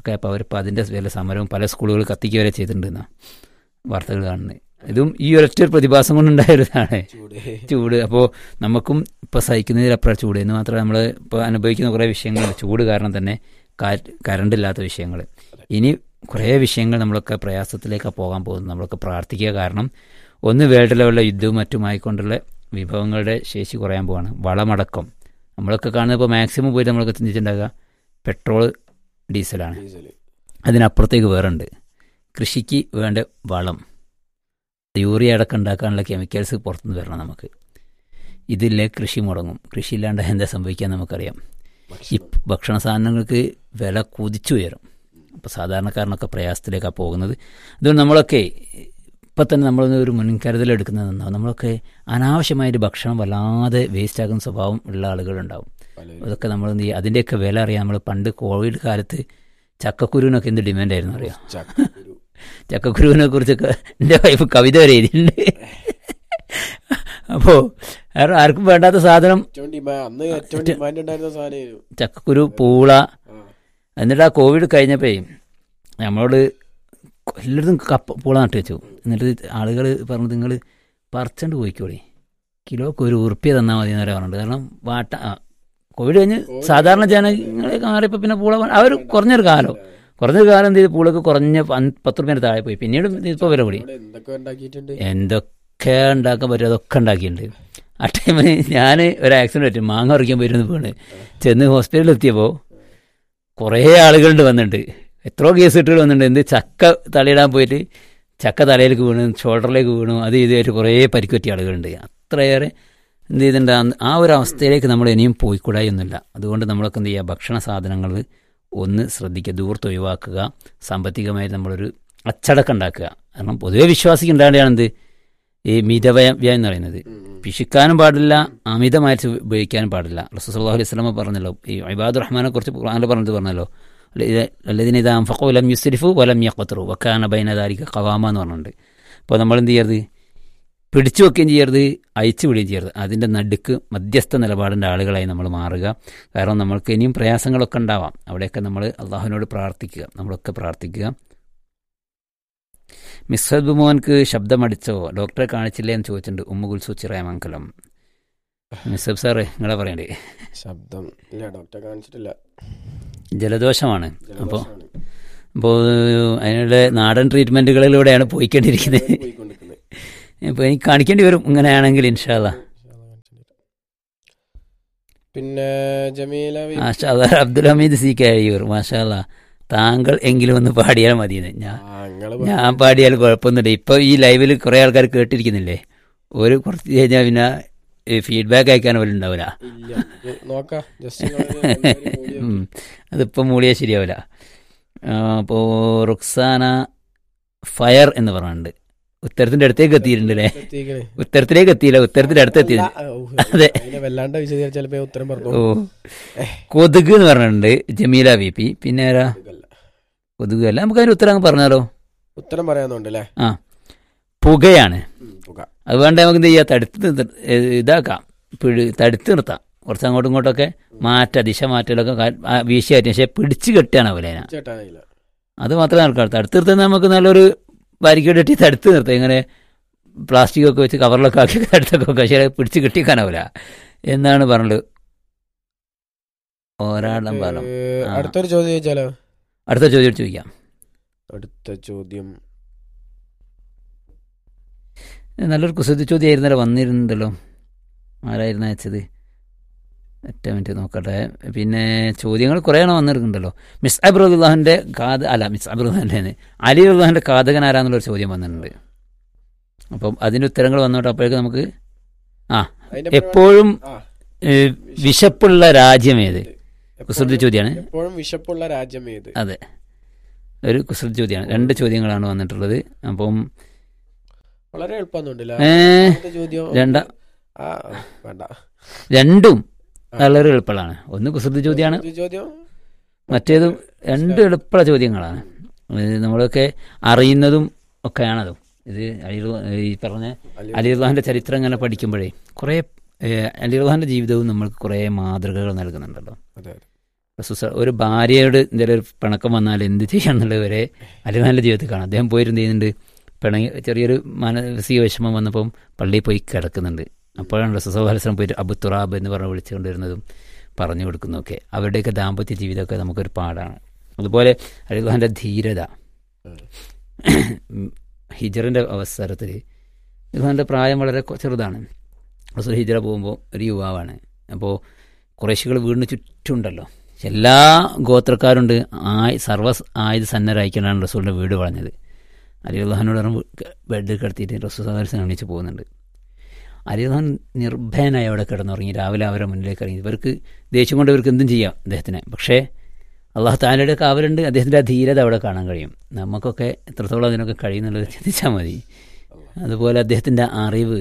ഒക്കെ അപ്പോൾ അവരിപ്പോൾ അതിൻ്റെ വില സമരവും പല സ്കൂളുകൾ കത്തിക്കുക വരെ ചെയ്തിട്ടുണ്ടെന്നാണ് വാർത്തകൾ കാണുന്നത് ഇതും ഈ ഒരൊറ്റ ഒരു പ്രതിഭാസം കൊണ്ടുണ്ടായതാണ്
ചൂട്
ചൂട് അപ്പോൾ നമുക്കും ഇപ്പോൾ സഹിക്കുന്നതിലപ്പുറം ചൂട് എന്ന് മാത്രമേ നമ്മൾ ഇപ്പോൾ അനുഭവിക്കുന്ന കുറേ വിഷയങ്ങൾ ചൂട് കാരണം തന്നെ കറണ്ട് ഇല്ലാത്ത വിഷയങ്ങൾ ഇനി കുറേ വിഷയങ്ങൾ നമ്മളൊക്കെ പ്രയാസത്തിലേക്കാണ് പോകാൻ പോകുന്നത് നമ്മളൊക്കെ പ്രാർത്ഥിക്കുക കാരണം ഒന്ന് വേൾഡ് ലെവലിലെ യുദ്ധവും മറ്റുമായിക്കൊണ്ടുള്ള വിഭവങ്ങളുടെ ശേഷി കുറയാൻ പോവാണ് വളമടക്കം നമ്മളൊക്കെ കാണുന്നത് ഇപ്പോൾ മാക്സിമം പോയിട്ട് നമ്മളൊക്കെ ചിന്തിച്ചിട്ടുണ്ടാകുക പെട്രോൾ ഡീസലാണ്
ഡീസല്
അതിനപ്പുറത്തേക്ക് വേറെ ഉണ്ട് കൃഷിക്ക് വേണ്ട വളം യൂറിയ അടക്കം ഉണ്ടാക്കാനുള്ള കെമിക്കൽസ് പുറത്തുനിന്ന് വരണം നമുക്ക് ഇതില്ലേ കൃഷി മുടങ്ങും കൃഷി ഇല്ലാണ്ട് എന്താ സംഭവിക്കാൻ നമുക്കറിയാം ഈ
ഭക്ഷണം.
ഭക്ഷണ സാധനങ്ങൾക്ക് വില കുതിച്ചുയരും അപ്പോൾ സാധാരണക്കാരനൊക്കെ പ്രയാസത്തിലേക്കാണ് പോകുന്നത് അതുകൊണ്ട് നമ്മളൊക്കെ ഇപ്പം തന്നെ നമ്മളൊന്ന് ഒരു മുൻകരുതൽ എടുക്കുന്നത് നന്നാവും നമ്മളൊക്കെ അനാവശ്യമായിട്ട് ഭക്ഷണം വല്ലാതെ വേസ്റ്റ് ആക്കുന്ന സ്വഭാവം ഉള്ള ആളുകളുണ്ടാവും
പലരും
അതൊക്കെ നമ്മൾ എന്ത് ചെയ്യുക അതിൻ്റെയൊക്കെ വില അറിയാം നമ്മൾ പണ്ട് കോവിഡ് കാലത്ത് ചക്കക്കുരുവിനൊക്കെ എന്ത് ഡിമാൻഡ് ആയിരുന്നു അറിയാം
ചക്കക്കുരു.
ചക്കക്കുരുവിനെ കുറിച്ചൊക്കെ എൻ്റെ വൈഫ് കവിത വരെ എഴുതിയിട്ടുണ്ട് അപ്പോൾ ആരും ആർക്കും വേണ്ടാത്ത സാധനം
ഏറ്റവും ഡിമാ അന്ന് ഏറ്റവും ഡിമാൻഡ് ഉണ്ടായിരുന്ന സാധനം
ചക്കക്കുരു പൂള എന്നിട്ട് ആ കോവിഡ് കഴിഞ്ഞപ്പോഴേ നമ്മളോട് എല്ലായിടത്തും കപ്പ പൂള നട്ട് വെച്ചു എന്നിട്ട് ആളുകൾ പറഞ്ഞു നിങ്ങൾ പറിച്ചണ്ട് പോയിക്കോളി കിലോക്ക് ഒരു ഉറുപ്പ്യ തന്നാൽ മതി എന്നവരെ പറഞ്ഞിട്ട് കാരണം വാട്ട ആ, കോവിഡ് കഴിഞ്ഞ് സാധാരണ ജനങ്ങളെ മാറിയപ്പോൾ പിന്നെ പൂള അവർ കുറഞ്ഞൊരു കാലം കുറഞ്ഞൊരു കാലം എന്ത് ചെയ്തു പൂളൊക്കെ കുറഞ്ഞ പൻ- പത്ത് റുപ്യേൻ്റെ താഴെ പോയി പിന്നീട് ഇപ്പോൾ വില കൂടി
ഇവിടെ എന്തൊക്കെ ഉണ്ടാക്കിയിട്ടുണ്ട്
എന്തൊക്കെ ഉണ്ടാക്കാൻ പറ്റും അതൊക്കെ ഉണ്ടാക്കിയിട്ടുണ്ട് ആ ടൈമിൽ ഞാൻ ഒരു ആക്സിഡൻറ്റ് പറ്റും മാങ്ങ പറിക്കാൻ പോയിരുന്നു വീണ് ചെന്ന് ഹോസ്പിറ്റലിൽ എത്തിയപ്പോൾ കുറേ ആളുകളുണ്ട് വന്നിട്ടുണ്ട് എത്രയോ കേസ് ഇട്ടുകൾ വന്നിട്ടുണ്ട് എന്ത് ചക്ക തലയിടാൻ പോയിട്ട് ചക്ക തലയിലേക്ക് വീണു ഷോൾഡറിലേക്ക് വീണു അത് ഇതായിട്ട് കുറേ പരിക്ക് പറ്റിയ ആളുകളുണ്ട് അത്രയേറെ എന്ത് ചെയ്തിട്ടുണ്ട് അന്ന് ആ ഒരു അവസ്ഥയിലേക്ക് നമ്മൾ ഇനിയും പോയിക്കൂടായൊന്നുമില്ല അതുകൊണ്ട് നമ്മളൊക്കെ എന്ത് ചെയ്യുക ഭക്ഷണ സാധനങ്ങൾ ഒന്ന് ശ്രദ്ധിക്കുക ദൂർത്ത് ഒഴിവാക്കുക സാമ്പത്തികമായി നമ്മളൊരു അച്ചടക്കം ഉണ്ടാക്കുക കാരണം പൊതുവെ വിശ്വാസിക്കുണ്ടാകേണ്ടതാണ് എന്ത് ഈ മിതവ്യം എന്ന് പറയുന്നത് പിശിക്കാനും പാടില്ല അമിതമായിട്ട് ഉപയോഗിക്കാനും പാടില്ല റസൂൽ അലൈഹി സ്വലമ പറഞ്ഞല്ലോ ഈ ഇബാദുർ റഹ്മാനെ കുറിച്ച് ഖുർആനിൽ പറഞ്ഞത് പറഞ്ഞല്ലോ അല്ലതിന് ഇത് അംഫഖു വലം യുസ്രിഫു വലം യഖ്തറു വക്കാന ബൈനദാരിക ഖവാമ എന്ന് പറഞ്ഞിട്ടുണ്ട് അപ്പോൾ നമ്മൾ എന്ത് ചെയ്യരുത് പിടിച്ചു വെക്കുകയും ചെയ്യരുത് അയച്ചു വിടുകയും ചെയ്യരുത് അതിൻ്റെ നടുക്ക് മധ്യസ്ഥ നിലപാടിൻ്റെ ആളുകളായി നമ്മൾ മാറുക കാരണം നമ്മൾക്ക് ഇനിയും പ്രയാസങ്ങളൊക്കെ ഉണ്ടാവാം അവിടെയൊക്കെ നമ്മൾ അള്ളാഹുവിനോട് പ്രാർത്ഥിക്കുക നമ്മളൊക്കെ പ്രാർത്ഥിക്കുക മിസ്ഹദ് മോഹൻക്ക് ശബ്ദമടിച്ചോ ഡോക്ടറെ കാണിച്ചില്ലേ എന്ന് ചോദിച്ചിട്ടുണ്ട് ഉമ്മ കുൽസു ചിറയമംഗലം മിസ്സബ് സാറേ നിങ്ങളെ പറയണ്ടേ
ശബ്ദം ഇല്ല ഡോക്ടറെ കാണിച്ചിട്ടില്ല
ജലദോഷമാണ് അപ്പോൾ
ജലദോഷമാണ്.
അപ്പോൾ അതിനുള്ള നാടൻ ട്രീറ്റ്മെൻറ്റുകളിലൂടെയാണ് പോയിക്കൊണ്ടിരിക്കുന്നത്
പോയിക്കൊണ്ടിരിക്കുന്നത്.
ഇപ്പോൾ എനിക്ക് കാണിക്കേണ്ടി വരും ഇങ്ങനെയാണെങ്കിൽ ഇൻഷാല്ല
പിന്നെ ജമീല വി-
മാഷാ അബ്ദുൽ ഹമീദ് സി കഴിയൂർ മാഷാല്ല താങ്കൾ എങ്കിലും ഒന്ന് പാടിയാൽ മതിയെന്ന് ഞാൻ
ആ, ഇങ്ങള്
ഞാൻ പാടിയാൽ കുഴപ്പമൊന്നുമില്ല ഇപ്പോൾ ഈ ലൈവിൽ കുറേ ആൾക്കാർ കേട്ടിരിക്കുന്നില്ലേ ഒരു കുറച്ച് കഴിഞ്ഞാൽ പിന്നെ ഫീഡ്ബാക്ക് അയക്കാൻ പോലും ഉണ്ടാവില്ല
ഇല്ല ഇത് നോക്കാം ജസ്റ്റ് ഇങ്ങള് എല്ലാവരും കൂടി
ഉം. അതിപ്പോൾ മൂളിയാൽ ശരിയാവില്ല അപ്പോൾ റുക്സാന ഫയർ എന്ന് പറഞ്ഞിട്ടുണ്ട് ഉത്തരത്തിൻ്റെ അടുത്തേക്ക് എത്തിയിട്ടുണ്ട് അല്ലേ
എത്തിക്കണ്.
ഉത്തരത്തിലേക്ക് എത്തിയില്ല ഉത്തരത്തിൻ്റെ അടുത്ത് എത്തിയില്ല
അല്ല, ഔ,
അതെ.
അതിനെ വല്ലാണ്ട് വിശദീകരിച്ച് ചിലപ്പോ ഞാൻ ഉത്തരം പറഞ്ഞു
ഓ കൊതുക് എന്ന് പറഞ്ഞിട്ടുണ്ട് ജമീല വി പി പിന്നെ ആരാ
ഇതല്ല.
കൊതുക് അല്ല നമുക്ക് അതിന് ഉത്തരം അങ്ങ് പറഞ്ഞാലോ
ഉത്തരം പറയാന്നുണ്ട് അല്ലേ
ആ പുകയാണ്
ഉം, പുക
അതുകൊണ്ട് നമുക്ക് എന്ത് ചെയ്യാം തടുത്ത് നിർത്ത- ഏ, ഇതാക്കാം പിടി തടുത്ത് നിർത്താം കുറച്ച് അങ്ങോട്ടും ഇങ്ങോട്ടൊക്കെ മാറ്റാം ദിശ മാറ്റലൊക്കെ കാ- ആ, വീശിയായിട്ട് പക്ഷെ പിടിച്ച് കെട്ടുകയാണ് അവലെ
ചേട്ടാനില്ല
അത് മാത്രമേ നടക്കാറ് തടുത്ത് നിർത്താൻ നമുക്ക് നല്ലൊരു ബാരിക്കേഡ് കെട്ടി തടുത്ത് നിർത്താം ഇങ്ങനെ പ്ലാസ്റ്റിക് ഒക്കെ വെച്ച് കവറിലൊക്കെ ആക്കി തടുത്തൊക്കെ വെക്കാം പക്ഷേ അത് പിടിച്ച് കെട്ടിക്കാനാവില്ല എന്നാണ് പറഞ്ഞത് ഒരാളും പറഞ്ഞു
ഏ,
ആ.
അടുത്തൊരു ചോദ്യം ചോദിച്ചാലോ
അടുത്ത ചോദ്യം ചോദിക്കാം
അടുത്ത ചോദ്യം
നല്ലൊരു കുസൃതി ചോദ്യമായിരുന്നല്ലോ വന്നിരുന്നുണ്ടല്ലോ ആരായിരുന്നു അയച്ചത് ഒറ്റ മിനിറ്റ് നോക്കട്ടെ പിന്നെ ചോദ്യങ്ങൾ കുറേ എണ്ണം വന്നിരുന്നുണ്ടല്ലോ മിസ് അബ്രുല്ലാഹിൻ്റെ കാത അല്ല മിസ് അബ്രുല്ലാഹിൻ്റെ അലി ഉള്ളാഹിൻ്റെ കാതകൻ ആരാന്നുള്ളൊരു ചോദ്യം വന്നിട്ടുണ്ട് അപ്പം അതിൻ്റെ ഉത്തരങ്ങൾ വന്നോട്ടെ അപ്പോഴേക്ക് നമുക്ക് ആ
അതിന്റെ
എപ്പോഴും
ആ,
ഏ, വിശപ്പുള്ള രാജ്യമേത് കുസൃതി
എപ്പോഴും-
ചോദ്യമാണ്
എപ്പോഴും വിശപ്പുള്ള രാജ്യം ഏത്
അതെ ഒരു കുസൃതി ചോദ്യമാണ് രണ്ട് ചോദ്യങ്ങളാണ് വന്നിട്ടുള്ളത് അപ്പം
വളരെ എളുപ്പമൊന്നുമില്ല
ഏ,
ചോദ്യം
രണ്ട
ആ വേണ്ട
രണ്ടും വളരെ എളുപ്പമാണ് ഒന്ന് കുസൃതി ചോദ്യമാണ്
ഒരു ചോദ്യം
മറ്റേതും രണ്ട് എളുപ്പമുള്ള ചോദ്യങ്ങളാണ് ഇത് നമ്മളൊക്കെ അറിയുന്നതും ഒക്കെയാണതും ഇത് അലിർ ഈ പറഞ്ഞ
അലി-
അലിർഹാന്റെ ചരിത്രം ഇങ്ങനെ പഠിക്കുമ്പോഴേ കുറേ അലിർഹാന്റെ ജീവിതവും നമ്മൾക്ക് കുറേ മാതൃകകൾ നൽകുന്നുണ്ടല്ലോ
അതെ അതെ
റസൂസ് ഒരു ഭാര്യയോട് എന്തെങ്കിലും ഒരു പിണക്കം വന്നാൽ എന്ത് ചെയ്യാന്നുള്ളത് വരെ അലിഹാന്റെ ജീവിതത്തിൽ കാണാം അദ്ദേഹം പോയിരുന്ന് ചെയ്യുന്നുണ്ട് പിണങ്ങി ചെറിയൊരു മാനസിക വിഷമം വന്നപ്പം പള്ളിയിൽ പോയി കിടക്കുന്നുണ്ട് അപ്പോഴാണ് റസൂസ്വലം പോയിട്ട് അബു തുറാബ് എന്ന് പറഞ്ഞ് വിളിച്ചുകൊണ്ടിരുന്നതും പറഞ്ഞു കൊടുക്കുന്നതൊക്കെ അവരുടെയൊക്കെ ദാമ്പത്യ ജീവിതമൊക്കെ നമുക്കൊരു പാടാണ് അതുപോലെ അലിഹാന്റെ ധീരത ഹിജറിൻ്റെ അവസരത്തിൽ ഇദ്ദേഹത്തിൻ്റെ പ്രായം വളരെ കൊ- ചെറുതാണ് റസൂൽ ഹിജറ പോകുമ്പോൾ ഒരു യുവാവാണ് അപ്പോൾ കുറേശികൾ വീടിന് ചുറ്റുമുണ്ടല്ലോ എല്ലാ ഗോത്രക്കാരുണ്ട് ആയ് സർവ്വ ആയുധ സന്നരായിക്കൊണ്ടാണ് റസൂലിൻ്റെ വീട് വളഞ്ഞത് അലി അള്ളഹാനോട് ബെഡ് കിടത്തിയിട്ട് റസൂൽ സദർശനം എണീച്ച് പോകുന്നുണ്ട് അലി അള്ളഹാൻ നിർഭയനായി അവിടെ കിടന്നുറങ്ങി രാവിലെ അവരെ മുന്നിലേക്ക് ഇറങ്ങി ഇവർക്ക് ദേഷ്യം കൊണ്ട് ഇവർക്ക് എന്തും ചെയ്യാം അദ്ദേഹത്തിനെ പക്ഷേ അള്ളാഹു താലയുടെ കാവലുണ്ട് അദ്ദേഹത്തിൻ്റെ ആ ധീരത അവിടെ കാണാൻ കഴിയും നമുക്കൊക്കെ എത്രത്തോളം അതിനൊക്കെ കഴിയുന്നുള്ളത് ചിന്തിച്ചാൽ മതി അതുപോലെ അദ്ദേഹത്തിൻ്റെ അറിവ്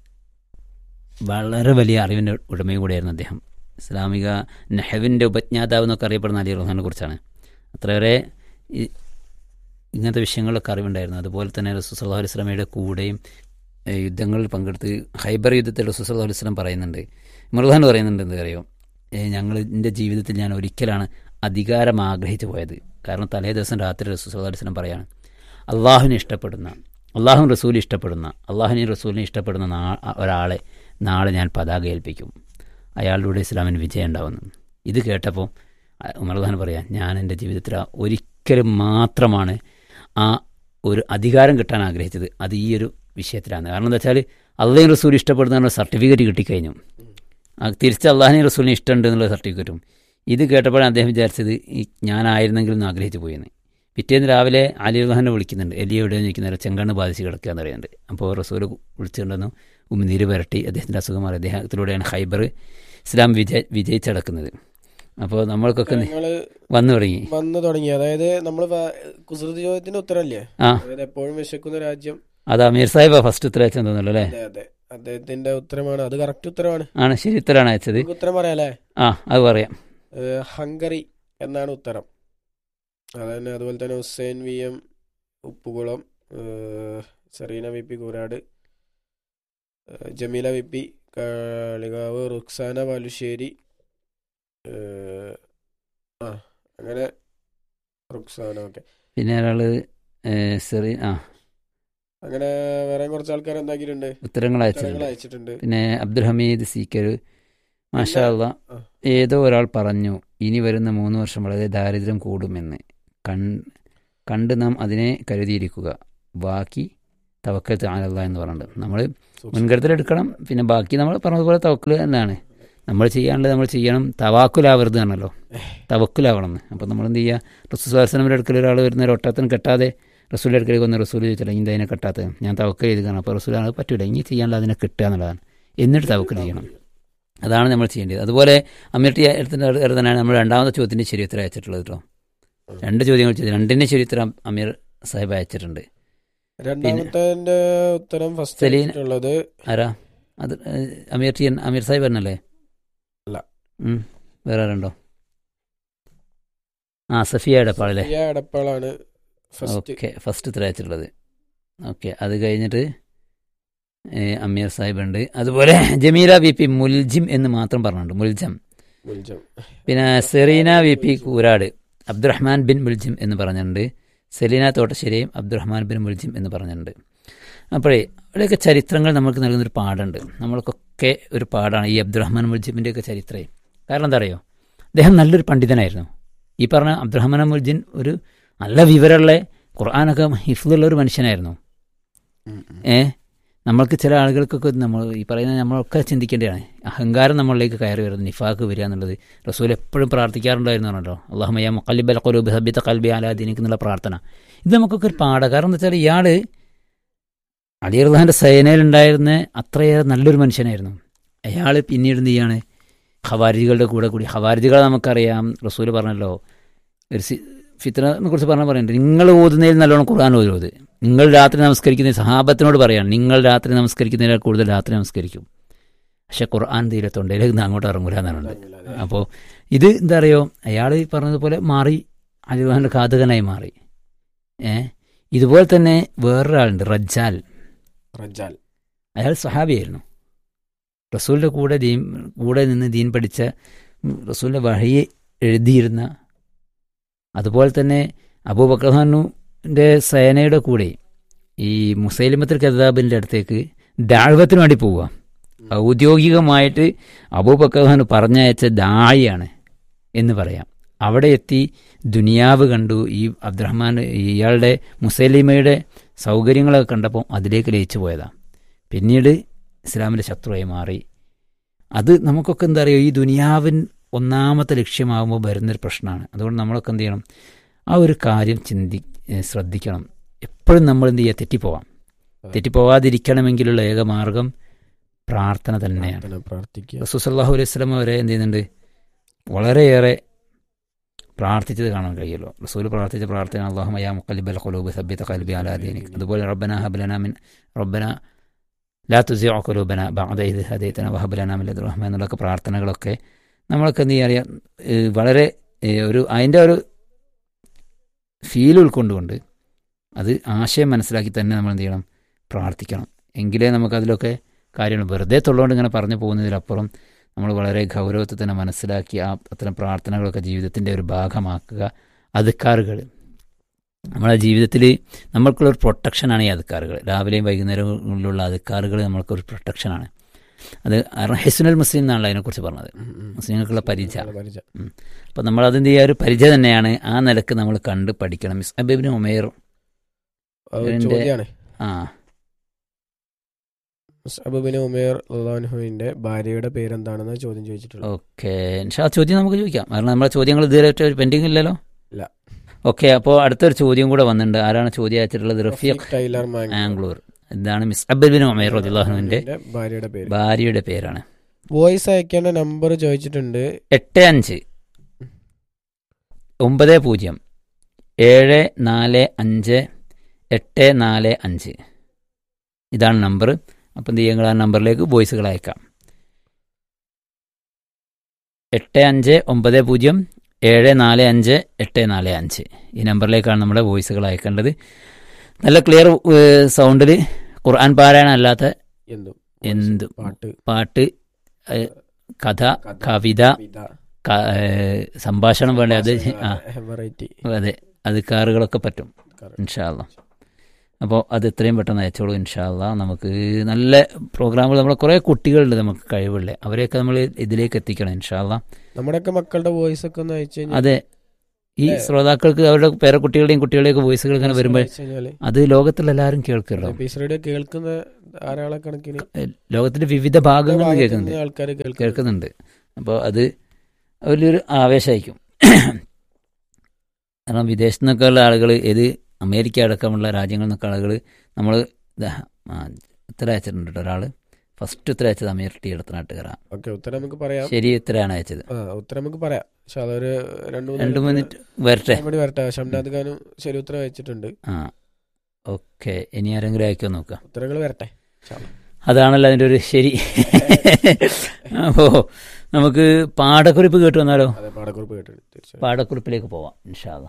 വളരെ വലിയ അറിവിൻ്റെ ഉടമയും കൂടിയായിരുന്നു അദ്ദേഹം ഇസ്ലാമിക നെഹവിൻ്റെ ഉപജ്ഞാതാവ് എന്നൊക്കെ അറിയപ്പെടുന്ന അലി റഹ്മാനെ കുറിച്ചാണ് അത്രയേറെ ഈ ഇങ്ങനത്തെ വിഷയങ്ങളൊക്കെ അറിവുണ്ടായിരുന്നു അതുപോലെ തന്നെ റസൂസ് അലൈഹി സ്വലമയുടെ കൂടെയും ഏഹ്, യുദ്ധങ്ങളിൽ പങ്കെടുത്ത് ഹൈബർ യുദ്ധത്തിൽ റസൂസ് അലൈഹി സ്വലം പറയുന്നുണ്ട് ഇമ്രാൻ പറയുന്നുണ്ട് എന്താ അറിയോ ഏഹ്, ഞങ്ങൾ എൻ്റെ ജീവിതത്തിൽ ഞാൻ ഒരിക്കലാണ് അധികാരം ആഗ്രഹിച്ചു പോയത് കാരണം തലേ ദിവസം രാത്രി റസൂസ് അലൈഹി സ്വലം പറയാണ് അള്ളാഹുവിനെ ഇഷ്ടപ്പെടുന്ന അള്ളാഹും റസൂലിനെ ഇഷ്ടപ്പെടുന്ന അള്ളാഹുവിനെയും റസൂലിനെ ഇഷ്ടപ്പെടുന്ന നാ- ഒരാളെ നാളെ ഞാൻ പതാക ഏൽപ്പിക്കും അയാളിലൂടെ ഇസ്ലാമിന് വിജയം ഉണ്ടാവുന്നു ഇത് കേട്ടപ്പോൾ ഉമർദാൻ പറയാം ഞാൻ എൻ്റെ ജീവിതത്തിൽ ആ ഒരിക്കലും മാത്രമാണ് ആ ഒരു അധികാരം കിട്ടാൻ ആഗ്രഹിച്ചത് അത് ഈ ഒരു വിഷയത്തിലാണ് കാരണം എന്താ വെച്ചാൽ അള്ളയും റസൂൽ ഇഷ്ടപ്പെടുന്ന സർട്ടിഫിക്കറ്റ് കിട്ടിക്കഴിഞ്ഞു ആ തിരിച്ച് അള്ളാഹിനെയും റസൂലിനെ ഇഷ്ടമുണ്ട് എന്നുള്ള സർട്ടിഫിക്കറ്റും ഇത് കേട്ടപ്പോഴാണ് അദ്ദേഹം വിചാരിച്ചത് ഈ ഞാനായിരുന്നെങ്കിലും എന്ന് ആഗ്രഹിച്ചു പോയെന്ന് പിറ്റേന്ന് രാവിലെ അലി ഖാനെ വിളിക്കുന്നുണ്ട് എലിയെ എവിടെ നിൽക്കുന്നില്ല ചെങ്കണ്ണ് ബാധിച്ച് കിടക്കുക എന്ന് പറയുന്നുണ്ട് അപ്പോൾ റസൂൽ വിളിച്ചുകൊണ്ടെന്നു ഉമിനീര് പുരട്ടി അദ്ദേഹത്തിൻ്റെ അസുഖം മാറി അദ്ദേഹത്തിലൂടെയാണ് ഹൈബർ ഇസ്ലാം വിജയ വിജയിച്ചടക്കുന്നത് അപ്പോൾ നമ്മൾക്കൊക്കെ നി-
ഞങ്ങള്
വന്നു തുടങ്ങി
വന്നു തുടങ്ങി അതായത് നമ്മൾ കുസൃതി ചോദ്യത്തിന്റെ ഉത്തരല്ലേ
ആ
അതായത് എപ്പോഴും വിശക്കുന്ന രാജ്യം
അത് അമീർ സാഹിബ് ഫസ്റ്റ് ഉത്തരം അയച്ചെന്ന് തോന്നുന്നല്ലോ അല്ലേ
അതെ അതെ അദ്ദേഹത്തിന്റെ ഉത്തരമാണ് അത് കറക്റ്റ് ഉത്തരമാണ്
ആണ് ശരി ഉത്തരമാണ് അയച്ചത്
നമുക്ക് ഉത്തരം പറയാല്ലേ
ആ അത് പറയാം
ഏഹ് ഹംഗറി എന്നാണ് ഉത്തരം അതന്നെ അതുപോലെ തന്നെ ഹുസൈൻ വി എം ഉപ്പുകുളം ഏഹ് സെറീന വി പി കൂരാട് ഏഹ് ജമീല വി പി കാളികാവ് റുക്സാന ബാലുശ്ശേരി ഏഹ് ആ അങ്ങനെ റുക്സാന ഓക്കെ
പിന്നെ ഒരാള് ഏഹ്, സെറി ആ
അങ്ങനെ വേറെ കുറച്ച് ആൾക്കാർ എന്താക്കിയിട്ടുണ്ട്
ഉത്തരങ്ങൾ
ഉത്തരങ്ങൾ
അയച്ചിട്ടുണ്ട്
അയച്ചിട്ടുണ്ട്
പിന്നെ അബ്ദുൽ ഹമീദ് സീക്കർ മാഷാ അല്ലാ
ആ.
ഏതോ ഒരാൾ പറഞ്ഞു ഇനി വരുന്ന മൂന്ന് വർഷം വളരെ ദാരിദ്ര്യം കൂടുമെന്ന് കൺ കണ്ട് നാം അതിനെ കരുതിയിരിക്കുക ബാക്കി തവക്കൽ താനല്ല എന്ന് പറഞ്ഞിട്ട് നമ്മൾ മുൻകരുതലെടുക്കണം പിന്നെ ബാക്കി നമ്മൾ പറഞ്ഞതുപോലെ തവക്കൽ തന്നെയാണ് നമ്മൾ ചെയ്യാനുള്ളത് നമ്മൾ ചെയ്യണം തവാക്കുലാവരുത് എന്നാണല്ലോ തവക്കുലാവണം എന്ന് അപ്പോൾ നമ്മൾ എന്ത് ചെയ്യുക റസൂസ്വാസനമിൻ്റെ അടുക്കൽ ഒരാൾ വരുന്ന ഒരു ഒട്ടത്തിന് കെട്ടാതെ റസൂലിൻ്റെ അടുക്കലേക്ക് വന്ന് റസൂൽ ചോദിച്ചില്ല ഇനി അതിനെ കെട്ടാത്തത് ഞാൻ തവക്കൽ ചെയ്ത് കാണാം അപ്പോൾ റസൂൽ അത് പറ്റൂല ഇനി ചെയ്യാനുള്ള അതിനെ കിട്ടുക എന്നുള്ളതാണ് എന്നിട്ട് തവക്കൽ ചെയ്യണം അതാണ് നമ്മൾ ചെയ്യേണ്ടത് അതുപോലെ അമ്മീട്ടി എടുത്തിൻ്റെ തന്നെയാണ് നമ്മൾ രണ്ടാമത്തെ ചോദ്യത്തിൻ്റെ ശരി ഉത്തരം അയച്ചിട്ടുള്ളത് കേട്ടോ രണ്ട് ചോദ്യങ്ങൾ ചെയ്തു രണ്ടിൻ്റെ ശരി ഉത്തരം അമീർ സാഹിബ് അയച്ചിട്ടുണ്ട്
രണ്ടാമത്തെ ഉത്തരം ഫസ്റ്റ്
സെലീന-
ഉള്ളത്
ആരാ അത് ഏഹ്, അമീർ ടി എൻ അമീർ സാഹിബ് എന്നല്ലേ
അല്ല.
ഉം. വേറെ ആരുണ്ടോ ആ സഫിയ എടപ്പാളല്ലേ
ഈ എടപ്പാളാണ് ഫസ്റ്റ്
ഓക്കെ ഫസ്റ്റ് ഉത്തരം അയച്ചിട്ടുള്ളത് ഓക്കെ അത് കഴിഞ്ഞിട്ട് ഏഹ്, അമീർ സാഹിബ് ഉണ്ട് അതുപോലെ ജമീല വി പി മുൽജിം എന്ന് മാത്രം പറഞ്ഞിട്ടുണ്ട് മുൽജം
മുൽജം
പിന്നെ Sereena V P Koorad Abdurrahman bin Muljim എന്ന് പറഞ്ഞിട്ടുണ്ട് സെലീന തോട്ടശ്ശേരിയും അബ്ദുറഹ്മാൻ ബിൻ മുൽജിം എന്ന് പറഞ്ഞിട്ടുണ്ട് അപ്പോഴേ അവിടെയൊക്കെ ചരിത്രങ്ങൾ നമുക്ക് നൽകുന്നൊരു പാടുണ്ട് നമ്മൾക്കൊക്കെ ഒരു പാടാണ് ഈ അബ്ദുറഹ്മാൻ മുൽജിമിൻ്റെയൊക്കെ ചരിത്രേ കാരണം എന്താ അറിയോ അദ്ദേഹം നല്ലൊരു പണ്ഡിതനായിരുന്നു ഈ പറഞ്ഞ അബ്ദുറഹ്മാൻ മുൽജിൻ ഒരു നല്ല വിവരമുള്ള ഖുർആാനൊക്കെ ഹിഫ്ലുള്ള ഒരു മനുഷ്യനായിരുന്നു ഏ നമ്മൾക്ക് ചില ആളുകൾക്കൊക്കെ നമ്മൾ ഈ പറയുന്ന നമ്മളൊക്കെ ചിന്തിക്കേണ്ടതാണ് അഹങ്കാരം നമ്മളിലേക്ക് കയറി വരുന്നത് നിഫാക്ക് വരിക എന്നുള്ളത് റസൂൽ എപ്പോഴും പ്രാർത്ഥിക്കാറുണ്ടായിരുന്നു പറഞ്ഞല്ലോ അള്ളാഹുമയ്യ മുക്കല്ലിബൽ ഖലൂബ് ഹബിത്ത കൽബി അലാദീനിക്ക് എന്നുള്ള പ്രാർത്ഥന ഇത് നമുക്കൊക്കെ ഒരു പാടാ കാരണം എന്താ വെച്ചാൽ ഇയാൾ അലി അള്ളാഹിൻ്റെ സേനയിലുണ്ടായിരുന്ന അത്രയേറെ നല്ലൊരു മനുഷ്യനായിരുന്നു അയാൾ പിന്നീട് എന്ത് ചെയ്യാണ് ഹവാരിജികളുടെ കൂടെ കൂടി ഹവാരിജികളെ നമുക്കറിയാം റസൂൽ പറഞ്ഞല്ലോ ഒരു സി ഫിത്രനെ കുറിച്ച് പറഞ്ഞ പറയുന്നുണ്ട് നിങ്ങൾ ഓതുന്നതിൽ നല്ലോണം ഖുർആൻ ഓതുന്നത് നിങ്ങൾ രാത്രി നമസ്കരിക്കുന്ന സഹാബത്തിനോട് പറയാണ് നിങ്ങൾ രാത്രി നമസ്കരിക്കുന്നതിനേക്കാൾ കൂടുതൽ രാത്രി നമസ്കരിക്കും പക്ഷെ ഖുർആൻ തീരെ തൊണ്ടയിലേക്ക് നിന്ന് അങ്ങോട്ട് ഇറങ്ങൂല എന്നാണ് അപ്പോൾ ഇത് എന്താ അറിയോ അയാൾ ഈ പറഞ്ഞതുപോലെ മാറി അലിഖാൻ്റെ ഘാതകനായി മാറി ഏ ഇതുപോലെ തന്നെ വേറൊരാളുണ്ട് റജ്ജാൽ
റജാൽ
അയാൾ സഹാബിയായിരുന്നു റസൂലിൻ്റെ കൂടെ ദീൻ കൂടെ നിന്ന് ദീൻ പഠിച്ച ഉം, റസൂലിൻ്റെ വഴിയെ എഴുതിയിരുന്ന അതുപോലെ തന്നെ അബൂബക്കർഹാനുവിൻ്റെ സേനയുടെ കൂടെ ഈ മുസൈലിമത്തുൽ കദാബിൻ്റെ അടുത്തേക്ക് ദാഴ്വത്തിന് വേണ്ടി പോവുക ഔദ്യോഗികമായിട്ട് അബൂബക്കർഹാൻ പറഞ്ഞയച്ച ദായിയാണ് എന്ന് പറയാം അവിടെ എത്തി ദുനിയാവ് കണ്ടു ഈ അബ്ദുറഹ്മാൻ ഇയാളുടെ മുസൈലിമയുടെ സൗകര്യങ്ങളൊക്കെ കണ്ടപ്പോൾ അതിലേക്ക് ലയിച്ചു പോയതാണ് പിന്നീട് ഇസ്ലാമിൻ്റെ ശത്രുവായി മാറി അത് നമുക്കൊക്കെ എന്താ പറയുക ഈ ദുനിയാവിൻ ഒന്നാമത്തെ ലക്ഷ്യമാകുമ്പോൾ വരുന്നൊരു പ്രശ്നമാണ് അതുകൊണ്ട് നമ്മളൊക്കെ എന്ത് ചെയ്യണം ആ ഒരു കാര്യം ചിന്തി ഏ, ശ്രദ്ധിക്കണം എപ്പോഴും നമ്മൾ എന്ത് ചെയ്യുക തെറ്റിപ്പോവാം തെറ്റിപ്പോവാതിരിക്കണമെങ്കിലുള്ള ഏക മാർഗം പ്രാർത്ഥന തന്നെയാണ്
പ്രാർത്ഥന പ്രാർത്ഥിക്കുക
റസൂസല്ലാഹു അലൈഹി സ്വലം വരെ എന്ത് ചെയ്യുന്നുണ്ട് വളരെയേറെ പ്രാർത്ഥിച്ചത് കാണാൻ കഴിയുമല്ലോ റസൂൽ പ്രാർത്ഥിച്ച പ്രാർത്ഥന അള്ളാഹു മയാ മുക്കലിബൽ ഖുലൂബ് സബ്ബിത ഖൽബി അലാദീനി അതുപോലെ റബ്ബന ഹബ്ലന മിൻ റബ്ബന ലാ തുസിഅ ഖുലൂബന ബഅദ ഇദ് ഹദൈതന വഹബ് ലനാ മിൻ ലദുൻ റഹ്മ എന്നുള്ളൊക്കെ പ്രാർത്ഥനകളൊക്കെ നമ്മളൊക്കെ എന്ത് ചെയ്യാ അറിയാം ഏഹ് വളരെ ഏഹ് ഒരു അതിൻ്റെ ഒരു ഫീൽ ഉൾക്കൊണ്ടുകൊണ്ട് അത് ആശയം മനസ്സിലാക്കി തന്നെ നമ്മൾ എന്ത് ചെയ്യണം പ്രാർത്ഥിക്കണം എങ്കിലേ നമുക്കതിലൊക്കെ കാര്യങ്ങൾ വെറുതെ തൊള്ളുകൊണ്ട് ഇങ്ങനെ പറഞ്ഞു പോകുന്നതിലപ്പുറം നമ്മൾ വളരെ ഗൗരവത്തിൽ തന്നെ മനസ്സിലാക്കി ആ അത്തരം പ്രാർത്ഥനകളൊക്കെ ജീവിതത്തിൻ്റെ ഒരു ഭാഗമാക്കുക അതുക്കാറുകൾ നമ്മുടെ ജീവിതത്തിൽ നമ്മൾക്കുള്ളൊരു പ്രൊട്ടക്ഷനാണ് ഈ അതുക്കാറുകൾ രാവിലെയും വൈകുന്നേരങ്ങളിലുള്ള അതുക്കാറുകൾ നമ്മൾക്കൊരു പ്രൊട്ടക്ഷനാണ് അത് ഹെസുനൽ മുസ്ലിം എന്നാണല്ലോ അതിനെക്കുറിച്ച് പറഞ്ഞത്
ഉം, ഉം.
മുസ്ലിങ്ങൾക്കുള്ള പരിചയ
നല്ല പരിചയം.
അപ്പോൾ നമ്മൾ അതിൻ്റെ ആ ഒരു പരിചയം തന്നെയാണ് ആ നിലക്ക് നമ്മൾ കണ്ട് പഠിക്കണം മിസ് അബിബിന് ഉമേർ
അത്
ഇതിന്റെ-
ചോദ്യാണ്
ആ
മുസ്അബിന് ഉമേർ അള്ളാഹുവിന്റെ ഭാര്യയുടെ പേരെന്താണെന്ന് ചോദ്യം ചോദിച്ചിട്ടുള്ളത്
ഓക്കെ ആ ചോദ്യം നമുക്ക് ചോദിക്കാം കാരണം നമ്മളെ ചോദ്യങ്ങൾ ഇതുവരെ പെൻഡിങ് ഇല്ലല്ലോ
ഇല്ല.
ഓക്കെ അപ്പോൾ അടുത്തൊരു ചോദ്യം കൂടെ വന്നിട്ടുണ്ട് ആരാണ് ചോദ്യം അയച്ചിട്ടുള്ളത് റഫീഖ്
റഫീഖ് ടൈലർ മാംഗ്ലൂർ.
ആംഗ്ലൂർ ഇതാണ് മിസ് അബ്ബിൻ ഉമേർ റദിള്ളാഹുവിൻ്റെ
ഇതിന്റെ ഭാര്യയുടെ പേര്
ഭാര്യയുടെ പേരാണ്
വോയിസ് അയക്കേണ്ട നമ്പർ ചോദിച്ചിട്ടുണ്ട്
എട്ട് അഞ്ച് ഒമ്പത് പൂജ്യം ഏഴ് നാല് അഞ്ച് എട്ട് നാല് അഞ്ച് ഇതാണ് നമ്പർ അപ്പം എന്ത് ചെയ്യുക ആ നമ്പറിലേക്ക് വോയിസുകൾ അയക്കാം എട്ട് അഞ്ച് ഒമ്പത് പൂജ്യം ഏഴ് നാല് അഞ്ച് എട്ട് നാല് അഞ്ച് ഈ നമ്പറിലേക്കാണ് നമ്മുടെ വോയിസുകൾ അയക്കേണ്ടത് നല്ല ക്ലിയർ സൗണ്ടിൽ ഖുർആൻ പാരായണം അല്ലാത്ത
എന്തും
എന്തും
പാട്ട്
പാട്ട് ഏഹ്, കഥ
കഥ,
കവിത
കവിത,
ക- ഏഹ്, സംഭാഷണം വേണ്ട അത് ആ
വെറൈറ്റി
അതെ അത് കാറുകളൊക്കെ പറ്റും ഇൻഷാല്ല അപ്പോൾ അത് എത്രയും പെട്ടെന്ന് അയച്ചോളൂ ഇൻഷാല്ല നമുക്ക് നല്ല പ്രോഗ്രാമുകൾ നമ്മളെ കുറേ കുട്ടികളുണ്ട് നമുക്ക് കഴിവുള്ള അവരെയൊക്കെ നമ്മൾ ഇതിലേക്ക് എത്തിക്കണം ഇൻഷാല്ല
നമ്മുടെയൊക്കെ മക്കളുടെ വോയിസ് ഒക്കെ ഒന്ന് അയച്ചു കഴിഞ്ഞാൽ
അതെ ഈ ശ്രോതാക്കൾക്ക് അവരുടെ പേരക്കുട്ടികളുടെയും കുട്ടികളുടെയൊക്കെ വോയിസുകൾ ഇങ്ങനെ വരുമ്പോൾ
അയച്ചു കഴിഞ്ഞാല്
അത് ലോകത്തിൽ എല്ലാവരും കേൾക്കുമല്ലോ
പീസ് റേഡിയോ കേൾക്കുന്ന ധാരാളം കണക്കിന്
ലോകത്തിന്റെ വിവിധ ഭാഗങ്ങളിൽ നിന്ന് കേൾക്കുന്നുണ്ട്
ആൾക്കാർ കേൾക്കുന്നു
കേൾക്കുന്നുണ്ട് അപ്പോൾ അത് വലിയൊരു ആവേശമായിരിക്കും കാരണം വിദേശത്തു നിന്നൊക്കെ ഉള്ള ആളുകൾ ഏത് അമേരിക്ക അടക്കമുള്ള രാജ്യങ്ങളിൽ നിന്നൊക്കെ ആളുകൾ നമ്മൾ ഉത്തരം അയച്ചിട്ടുണ്ട് കേട്ടോ ഒരാൾ ഫസ്റ്റ് ഉത്തരം അയച്ചത് അമീർ ടി എടുത്തനാട്ടുകാര
ഓക്കെ ഉത്തരം നമുക്ക് പറയാം
ശരി ഉത്തരമാണ് അയച്ചത്
ആ ഉത്തരം നമുക്ക് പറയാം പക്ഷെ അതൊരു രണ്ടു
രണ്ട് മിനിറ്റ് വരട്ടെ
കൂടി വരട്ടെ ഷംനാദ് ഖാനും ശരി ഉത്തരം അയച്ചിട്ടുണ്ട്
ആ ഓക്കെ ഇനി ആരെങ്കിലും അയക്കാൻ നോക്കാം
ഉത്തരങ്ങൾ വരട്ടെ ഇൻഷാ അല്ലാ.
അതാണല്ലോ അതിൻ്റെ ഒരു ശരി അപ്പോൾ നമുക്ക് പാഠക്കുറിപ്പ് കേട്ടു വന്നാലോ
അതെ പാടക്കുറിപ്പ് കേട്ടിട്ടുണ്ട് തീർച്ചയായും
പാഠക്കുറിപ്പിലേക്ക് പോവാം ഇൻഷാല്ല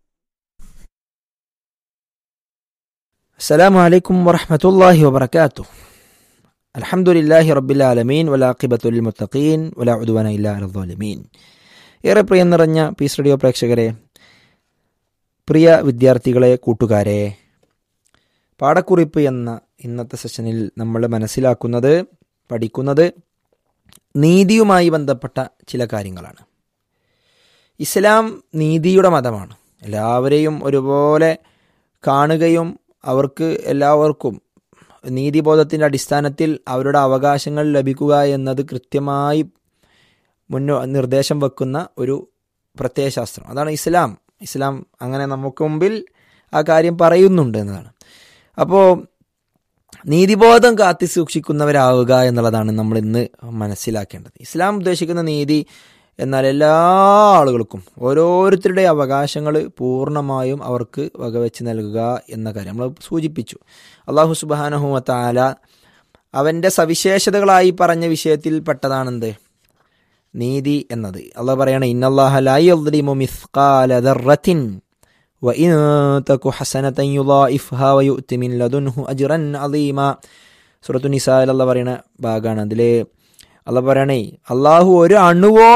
السلام عليكم ورحمة الله وبركاته الحمد لله رب العالمين والعاقبة للمتقين ولا عدوان إلا على الظالمين ഏറെ പ്രിയം നിറഞ്ഞ പീസ് റേഡിയോ പ്രേക്ഷകരെ പ്രിയ വിദ്യാർത്ഥികളെ കൂട്ടുകാരെ പാഠക്കുറിപ്പ് എന്ന ഇന്നത്തെ സെഷനിൽ നമ്മൾ മനസ്സിലാക്കുന്നത് പഠിക്കുന്നത് നീതിയുമായി ബന്ധപ്പെട്ട ചില കാര്യങ്ങളാണ് ഇസ്ലാം നീതിയുടെ മതമാണ് എല്ലാവരെയും ഒരുപോലെ കാണുകയും അവർക്ക് എല്ലാവർക്കും നീതിബോധത്തിൻ്റെ അടിസ്ഥാനത്തിൽ അവരുടെ അവകാശങ്ങൾ ലഭിക്കുക എന്നത് കൃത്യമായി മുന്നോ നിർദ്ദേശം വെക്കുന്ന ഒരു പ്രത്യയശാസ്ത്രം അതാണ് ഇസ്ലാം ഇസ്ലാം അങ്ങനെ നമുക്ക് മുമ്പിൽ ആ കാര്യം പറയുന്നുണ്ട് എന്നതാണ് അപ്പോൾ നീതിബോധം കാത്തി സൂക്ഷിക്കുന്നവരാവുക എന്നുള്ളതാണ് നമ്മൾ ഇന്ന് മനസ്സിലാക്കേണ്ടത് ഇസ്ലാം ഉദ്ദേശിക്കുന്ന നീതി എന്നാൽ എല്ലാ ആളുകൾക്കും ഓരോരുത്തരുടെ അവകാശങ്ങൾ പൂർണ്ണമായും അവർക്ക് വകവെച്ച് നൽകുക എന്ന കാര്യം നമ്മൾ സൂചിപ്പിച്ചു അള്ളാഹു സുബാനഹുമത്താല അവൻ്റെ സവിശേഷതകളായി പറഞ്ഞ വിഷയത്തിൽ പെട്ടതാണെന്ത് നീതി എന്നത് അള്ളാഹ് പറയണ ഇന്നല്ലാഹ ലാ യദ്ലിമു മിസ്ഖാല ദർറത്തിൻ وإن تك حسنة يضاعفها ويؤت من لدنه أجرا عظيما സൂറത്തു നിസായിൽ അല്ല പറയുന്ന ഭാഗമാണ് അതിൽ അല്ല പറയണേ അള്ളാഹു ഒരു അണുവോളം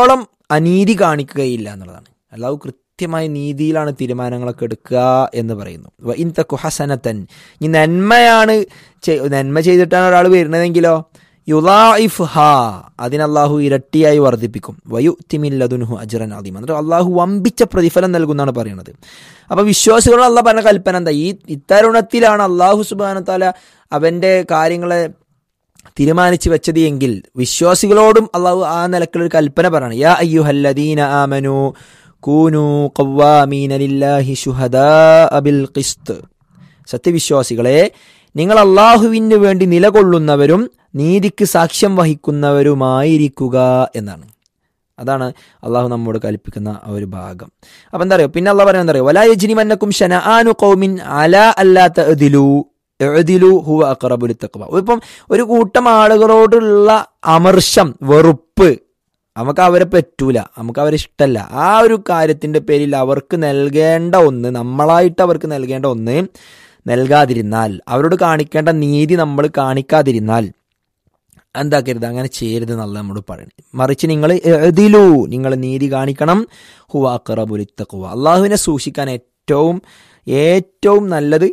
അനീതി കാണിക്കുകയില്ല എന്നുള്ളതാണ് അള്ളാഹു കൃത്യമായ നീതിയിലാണ് തീരുമാനങ്ങളൊക്കെ എടുക്കുക എന്ന് പറയുന്നു വ ഇൻ തക്കു ഹസനത്തൻ ഈ നന്മയാണ് ചെ- നന്മ ചെയ്തിട്ടാണ് ഒരാൾ വരുന്നതെങ്കിലോ യുലായിഫ് ഹാ അതിന് അള്ളാഹു ഇരട്ടിയായി വർദ്ധിപ്പിക്കും വയു തിമില്ലതുനുഹു അജറൻ ആദിം എന്നിട്ട് അള്ളാഹു വമ്പിച്ച പ്രതിഫലം നൽകുന്നതാണ് പറയുന്നത് അപ്പൊ വിശ്വാസികളോട് അള്ളാഹ് പറഞ്ഞ കൽപ്പന എന്താ ഈ ഇത്തരുണത്തിലാണ് അള്ളാഹു സുബാനത്താല അവന്റെ കാര്യങ്ങളെ തീരുമാനിച്ചു വെച്ചത് എങ്കിൽ വിശ്വാസികളോടും അള്ളാഹു ആ നിലക്കുള്ള ഒരു കൽപ്പന പറയണം യാ അയ്യുഹല്ലദീന ആമനു കൂനു ഖവ്വാമീന ലില്ലാഹി ശുഹദാ ബിൽ ഖിസ്ത് സത്യവിശ്വാസികളെ നിങ്ങൾ അള്ളാഹുവിന് വേണ്ടി നിലകൊള്ളുന്നവരും നീതിക്ക് സാക്ഷ്യം വഹിക്കുന്നവരുമായിരിക്കുക എന്നാണ് അതാണ് അള്ളാഹു നമ്മോട് കൽപ്പിക്കുന്ന ആ ഒരു ഭാഗം അപ്പൊ എന്താ പറയുക പിന്നെ അള്ളാഹ് പറയുന്നത് എന്താ പറയുക വലായജിനിമന്നക്കും ഷനആനു ഖൗമിൻ അല അല്ലാത്ത എതിലു എഴുതിലു ഹുവ അക്റബുൽ തഖ്വ ഇപ്പം ഒരു കൂട്ടം ആളുകളോടുള്ള അമർഷം വെറുപ്പ് നമുക്ക് അവരെ പറ്റൂല നമുക്ക് അവരെ ഇഷ്ടമല്ല ആ ഒരു കാര്യത്തിന്റെ പേരിൽ അവർക്ക് നൽകേണ്ട ഒന്ന് നമ്മളായിട്ട് അവർക്ക് നൽകേണ്ട ഒന്ന് നൽകാതിരുന്നാൽ അവരോട് കാണിക്കേണ്ട നീതി നമ്മൾ കാണിക്കാതിരുന്നാൽ എന്താക്കരുത് അങ്ങനെ ചെയ്യരുത് എന്നല്ല നമ്മോട് പറയുന്നത് മറിച്ച് നിങ്ങൾ എഴുതിലൂ നിങ്ങൾ നീതി കാണിക്കണം ഹുവ അക്റബുലിത്തക്കുവ അള്ളാഹുവിനെ സൂക്ഷിക്കാൻ ഏറ്റവും ഏറ്റവും നല്ലത്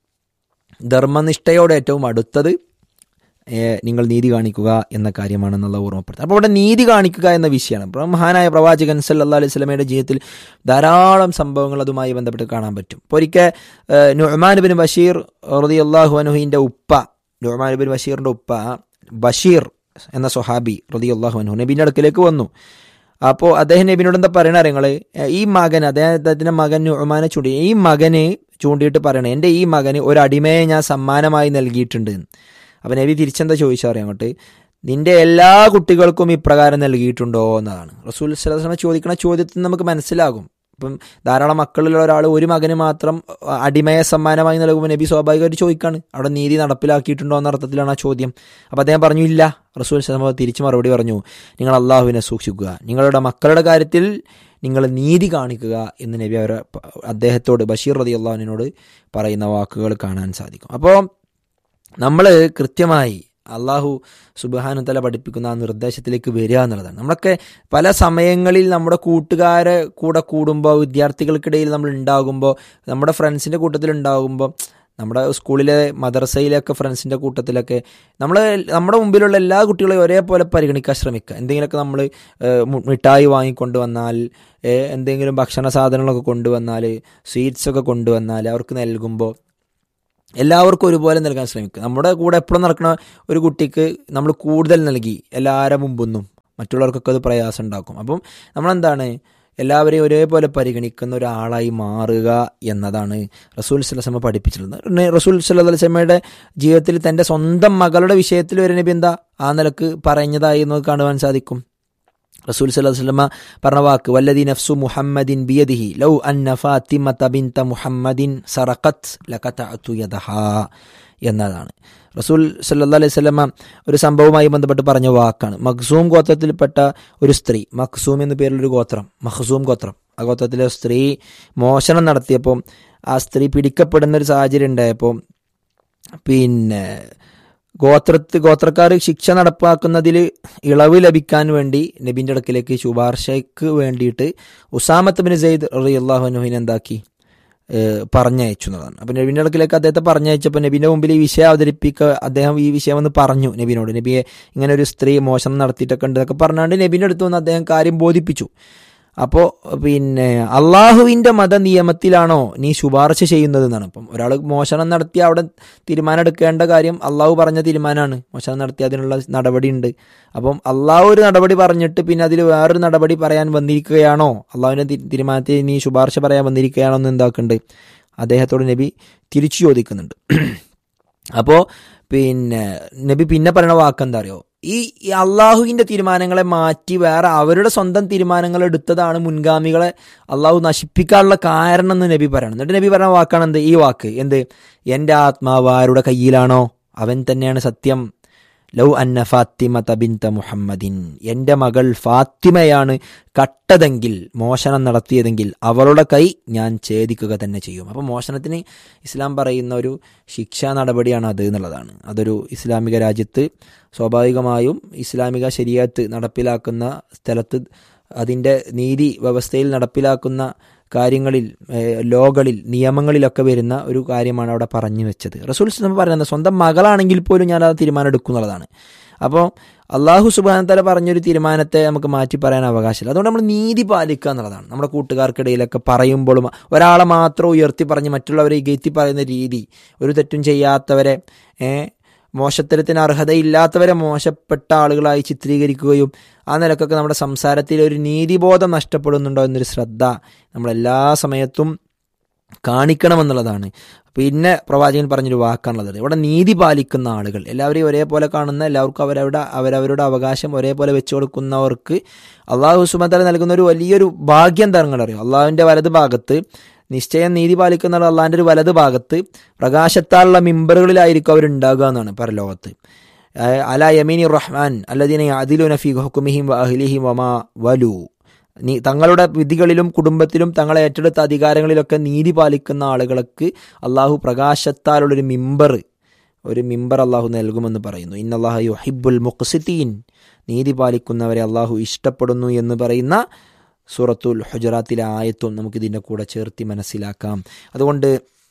ധർമ്മനിഷ്ഠയോടെ ഏറ്റവും അടുത്തത് ഏ, നിങ്ങൾ നീതി കാണിക്കുക എന്ന കാര്യമാണെന്നുള്ള ഓർമ്മപ്പെടുത്തുന്നത് അപ്പോൾ ഇവിടെ നീതി കാണിക്കുക എന്ന വിഷയമാണ് അപ്പോൾ മഹാനായ പ്രവാചകൻ സല്ലല്ലാഹു അലൈഹി സ്വലമയുടെ ജീവിതത്തിൽ ധാരാളം സംഭവങ്ങൾ അതുമായി ബന്ധപ്പെട്ട് കാണാൻ പറ്റും ഇപ്പോൾ ഒരിക്കൽ നുഹ്മാൻ ബിൻ ബഷീർ റതി അള്ളാഹു അനുഹിൻ്റെ ഉപ്പ നുഹ്മാൻ ബിൻ ബഷീറിൻ്റെ ഉപ്പ ബഷീർ എന്ന സ്വഹാബി റതി അള്ളാഹു അനുഹു നബീൻ്റെ അടുക്കലേക്ക് വന്നു അപ്പോൾ അദ്ദേഹം നബിനോട് എന്താ പറയണ നിങ്ങൾ ഈ മകൻ അദ്ദേഹത്തിന്റെ മകൻ നുഹ്മാനെ ചൂണ്ടി ഈ മകന് ചൂണ്ടിയിട്ട് പറയണേ എൻ്റെ ഈ മകന് ഒരു അടിമയെ ഞാൻ സമ്മാനമായി നൽകിയിട്ടുണ്ട് എന്ന്. അപ്പം നബി തിരിച്ചെന്താ ചോദിച്ചാൽ അറിയാം അങ്ങോട്ട് നിന്റെ എല്ലാ കുട്ടികൾക്കും ഇപ്രകാരം നൽകിയിട്ടുണ്ടോ എന്നതാണ് റസൂൽ സ്വലമ ചോദിക്കുന്ന ചോദ്യത്തിൽ നിന്ന് നമുക്ക് മനസ്സിലാകും ഇപ്പം ധാരാളം മക്കളിലുള്ള ഒരാൾ ഒരു മകന് മാത്രം അഹ്, അടിമയെ സമ്മാനമായി നൽകുമ്പോൾ നബി സ്വാഭാവികമായിട്ട് ചോദിക്കാണ് അവിടെ നീതി നടപ്പിലാക്കിയിട്ടുണ്ടോ എന്ന അർത്ഥത്തിലാണ് ആ ചോദ്യം അപ്പം അദ്ദേഹം പറഞ്ഞു ഇല്ല റസൂൽ സ്വലമ തിരിച്ചു മറുപടി പറഞ്ഞു നിങ്ങൾ അള്ളാഹുവിനെ സൂക്ഷിക്കുക നിങ്ങളുടെ മക്കളുടെ കാര്യത്തിൽ നിങ്ങൾ നീതി കാണിക്കുക എന്ന് നബി അവരെ പ- അദ്ദേഹത്തോട് ബഷീർ റതി അള്ളാഹുവിനോട് പറയുന്ന വാക്കുകൾ കാണാൻ സാധിക്കും അപ്പോൾ നമ്മൾ കൃത്യമായി അള്ളാഹു സുബാനുത്തല പഠിപ്പിക്കുന്ന ആ നിർദ്ദേശത്തിലേക്ക് വരിക എന്നുള്ളതാണ് നമ്മളൊക്കെ പല സമയങ്ങളിൽ നമ്മുടെ കൂട്ടുകാരെ കൂടെ കൂടുമ്പോൾ വിദ്യാർത്ഥികൾക്കിടയിൽ നമ്മൾ ഉണ്ടാകുമ്പോൾ നമ്മുടെ ഫ്രണ്ട്സിൻ്റെ കൂട്ടത്തിൽ ഉണ്ടാകുമ്പോൾ നമ്മുടെ സ്കൂളിലെ മദ്രസയിലൊക്കെ ഫ്രണ്ട്സിൻ്റെ കൂട്ടത്തിലൊക്കെ നമ്മൾ നമ്മുടെ മുമ്പിലുള്ള എല്ലാ കുട്ടികളെയും ഒരേപോലെ പരിഗണിക്കാൻ ശ്രമിക്കുക എന്തെങ്കിലുമൊക്കെ നമ്മൾ മിഠായി വാങ്ങിക്കൊണ്ട് വന്നാൽ ഏഹ്, എന്തെങ്കിലും ഭക്ഷണ സാധനങ്ങളൊക്കെ കൊണ്ടുവന്നാൽ സ്വീറ്റ്സ് ഒക്കെ കൊണ്ടുവന്നാൽ അവർക്ക് നൽകുമ്പോൾ എല്ലാവർക്കും ഒരുപോലെ നൽകാൻ ശ്രമിക്കുക നമ്മുടെ കൂടെ എപ്പോഴും നടക്കുന്ന ഒരു കുട്ടിക്ക് നമ്മൾ കൂടുതൽ നൽകി എല്ലാവരുടെ മുമ്പൊന്നും മറ്റുള്ളവർക്കൊക്കെ അത് പ്രയാസം ഉണ്ടാക്കും അപ്പം നമ്മളെന്താണ് എല്ലാവരെയും ഒരേപോലെ പരിഗണിക്കുന്ന ഒരാളായി മാറുക എന്നതാണ് റസൂൽ സലസമ്മ പഠിപ്പിച്ചിട്ടുള്ളത് പിന്നെ റസൂൽ സല്ലല്ലാഹുലമയുടെ ജീവിതത്തിൽ തൻ്റെ സ്വന്തം മകളുടെ വിഷയത്തിൽ വരെ നബി എന്താ ആ നിലക്ക് പറഞ്ഞതായി നമുക്ക് കാണുവാൻ സാധിക്കും റസൂൽ സല്ലല്ലാഹു അലൈഹി വസല്ലമ പറഞ്ഞ വാക്ക് വല്ലദി നഫ്സു മുഹമ്മദിൻ ബിയദിഹി ലൗ അന്ന ഫാത്തിമത ബിൻത മുഹമ്മദിൻ സറഖത്ത് ലഖതഅതു യദഹാ എന്നതാണ് റസൂൽ സല്ലല്ലാഹു അലൈഹി വസല്ലമ ഒരു സംഭവവുമായി ബന്ധപ്പെട്ട് പറഞ്ഞ വാക്കാണ് മഖ്സൂം ഗോത്രത്തിൽപ്പെട്ട ഒരു സ്ത്രീ മഖ്സൂം എന്ന പേരിലൊരു ഗോത്രം മഖ്സൂം ഗോത്രം ആ ഗോത്രത്തിലെ സ്ത്രീ മോഷണം നടത്തിയപ്പോൾ ആ സ്ത്രീ പിടിക്കപ്പെടുന്ന ഒരു സാഹചര്യം ഉണ്ടായപ്പോൾ പിന്നെ ഗോത്രത്ത് ഗോത്രക്കാർ ശിക്ഷ നടപ്പാക്കുന്നതിൽ ഇളവ് ലഭിക്കാൻ വേണ്ടി നബിൻ്റെ അടുക്കിലേക്ക് ശുപാർശയ്ക്ക് വേണ്ടിയിട്ട് ഉസാമത്ത് ബിൻ സെയ്ദ് ററി അള്ളാഹുനുഹിനെ എന്താക്കി ഏഹ് പറഞ്ഞയച്ചു എന്നതാണ് അപ്പം നബിൻ്റെ അടുക്കിലേക്ക് അദ്ദേഹത്തെ പറഞ്ഞയച്ചപ്പോൾ നബിൻ്റെ മുമ്പിൽ ഈ വിഷയം അവതരിപ്പിക്കുക അദ്ദേഹം ഈ വിഷയം ഒന്ന് പറഞ്ഞു നബിനോട് നബിയെ ഇങ്ങനെ ഒരു സ്ത്രീ മോശം നടത്തിയിട്ടൊക്കെ ഉണ്ട് എന്നൊക്കെ പറഞ്ഞാണ്ട് നബിൻ്റെ അടുത്ത് വന്ന് അദ്ദേഹം കാര്യം ബോധിപ്പിച്ചു അപ്പോൾ പിന്നെ അള്ളാഹുവിൻ്റെ മത നിയമത്തിലാണോ നീ ശുപാർശ ചെയ്യുന്നത് എന്നാണ് അപ്പം ഒരാൾ മോഷണം നടത്തി അവിടെ തീരുമാനം എടുക്കേണ്ട കാര്യം അള്ളാഹു പറഞ്ഞ തീരുമാനമാണ് മോഷണം നടത്തി അതിനുള്ള നടപടി ഉണ്ട് അപ്പം അള്ളാഹു ഒരു നടപടി പറഞ്ഞിട്ട് പിന്നെ അതിൽ വേറൊരു നടപടി പറയാൻ വന്നിരിക്കുകയാണോ അള്ളാഹുവിൻ്റെ തി- തീരുമാനത്തിൽ നീ ശുപാർശ പറയാൻ വന്നിരിക്കുകയാണോ എന്ന് എന്താക്കുന്നുണ്ട് അദ്ദേഹത്തോട് നബി തിരിച്ചു ചോദിക്കുന്നുണ്ട് അപ്പോൾ പിന്നെ നബി പിന്നെ പറയുന്ന വാക്ക് എന്താ അറിയോ ഈ ഈ അള്ളാഹുവിൻ്റെ തീരുമാനങ്ങളെ മാറ്റി വേറെ അവരുടെ സ്വന്തം തീരുമാനങ്ങൾ എടുത്തതാണ് മുൻഗാമികളെ അള്ളാഹു നശിപ്പിക്കാനുള്ള കാരണം എന്ന് നബി പറയണം എന്നിട്ട് നബി പറഞ്ഞ വാക്കാണ് എന്ത് ഈ വാക്ക് എന്ത് എൻ്റെ ആത്മാവ് ആരുടെ കയ്യിലാണോ അവൻ തന്നെയാണ് സത്യം ലൗ അന്ന ഫാത്തിമ തബിൻത മുഹമ്മദിൻ എൻ്റെ മകൾ ഫാത്തിമയാണ് കട്ടതെങ്കിൽ മോഷണം നടത്തിയതെങ്കിൽ അവളുടെ കൈ ഞാൻ ഛേദിക്കുക തന്നെ ചെയ്യും അപ്പോൾ മോഷണത്തിന് ഇസ്ലാം പറയുന്ന ഒരു ശിക്ഷാ നടപടിയാണ് അത് എന്നുള്ളതാണ് അതൊരു ഇസ്ലാമിക രാജ്യത്ത് സ്വാഭാവികമായും ഇസ്ലാമിക ശരീരത്ത് നടപ്പിലാക്കുന്ന സ്ഥലത്ത് അതിൻ്റെ നീതി വ്യവസ്ഥയിൽ നടപ്പിലാക്കുന്ന കാര്യങ്ങളിൽ ഏഹ്, ലോകളിൽ നിയമങ്ങളിലൊക്കെ വരുന്ന ഒരു കാര്യമാണ് അവിടെ പറഞ്ഞു വെച്ചത് റസൂൽ നമ്മൾ പറയുന്നത് സ്വന്തം മകളാണെങ്കിൽ പോലും ഞാൻ ആ തീരുമാനം എടുക്കും എന്നുള്ളതാണ് അപ്പോൾ അള്ളാഹു സുബാനത്തല പറഞ്ഞൊരു തീരുമാനത്തെ നമുക്ക് മാറ്റി പറയാൻ അവകാശമില്ല അതുകൊണ്ട് നമ്മൾ നീതി പാലിക്കുക എന്നുള്ളതാണ് നമ്മുടെ കൂട്ടുകാർക്കിടയിലൊക്കെ പറയുമ്പോഴും ഒരാളെ മാത്രം ഉയർത്തി പറഞ്ഞ് മറ്റുള്ളവരെ ഇകഴ്ത്തി പറയുന്ന രീതി ഒരു തെറ്റും ചെയ്യാത്തവരെ ഏഹ്, മോശത്തരത്തിന് അർഹതയില്ലാത്തവരെ മോശപ്പെട്ട ആളുകളായി ചിത്രീകരിക്കുകയും ആ നിലക്കൊക്കെ നമ്മുടെ സംസാരത്തിൽ ഒരു നീതിബോധം നഷ്ടപ്പെടുന്നുണ്ടോ എന്നൊരു ശ്രദ്ധ നമ്മളെല്ലാ സമയത്തും കാണിക്കണമെന്നുള്ളതാണ് പിന്നെ പ്രവാചകൻ പറഞ്ഞൊരു വാക്കാണുള്ളത് ഇവിടെ നീതി പാലിക്കുന്ന ആളുകൾ എല്ലാവരെയും ഒരേപോലെ കാണുന്ന എല്ലാവർക്കും അവരവരുടെ അവരവരുടെ അവകാശം ഒരേപോലെ വെച്ചു കൊടുക്കുന്നവർക്ക് അള്ളാഹു സുമതല നൽകുന്ന ഒരു വലിയൊരു ഭാഗ്യം തരങ്ങളറിയും അള്ളാഹുവിൻ്റെ വലത് ഭാഗത്ത് നിശ്ചയം നീതി പാലിക്കുന്ന ആൾ അള്ളാഹിൻ്റെ ഒരു വലത് ഭാഗത്ത് പ്രകാശത്താലുള്ള മിമ്പറുകളിലായിരിക്കും അവരുണ്ടാകുക എന്നാണ് പരലോകത്ത് ഏഹ് അല യമീനി റഹ്മാൻ അല്ലദീന അതിലുന ഫി ഹുക്കുമിഹിം വ അഹ്ലിഹിം വമാ വലു നീ തങ്ങളുടെ വിധികളിലും കുടുംബത്തിലും തങ്ങളെ ഏറ്റെടുത്ത അധികാരങ്ങളിലൊക്കെ നീതി പാലിക്കുന്ന ആളുകൾക്ക് അള്ളാഹു പ്രകാശത്താലുള്ളൊരു മിമ്പർ ഒരു മിമ്പർ അള്ളാഹു നൽകുമെന്ന് പറയുന്നു ഇന്നല്ലാഹു യുഹിബുൽ മുഖ്സിത്തീൻ നീതി പാലിക്കുന്നവരെ അള്ളാഹു ഇഷ്ടപ്പെടുന്നു എന്ന് പറയുന്ന സൂറത്തുൽ ഹുജറാത്തിലെ ആയത്തും നമുക്കിതിൻ്റെ കൂടെ ചേർത്തി മനസ്സിലാക്കാം അതുകൊണ്ട്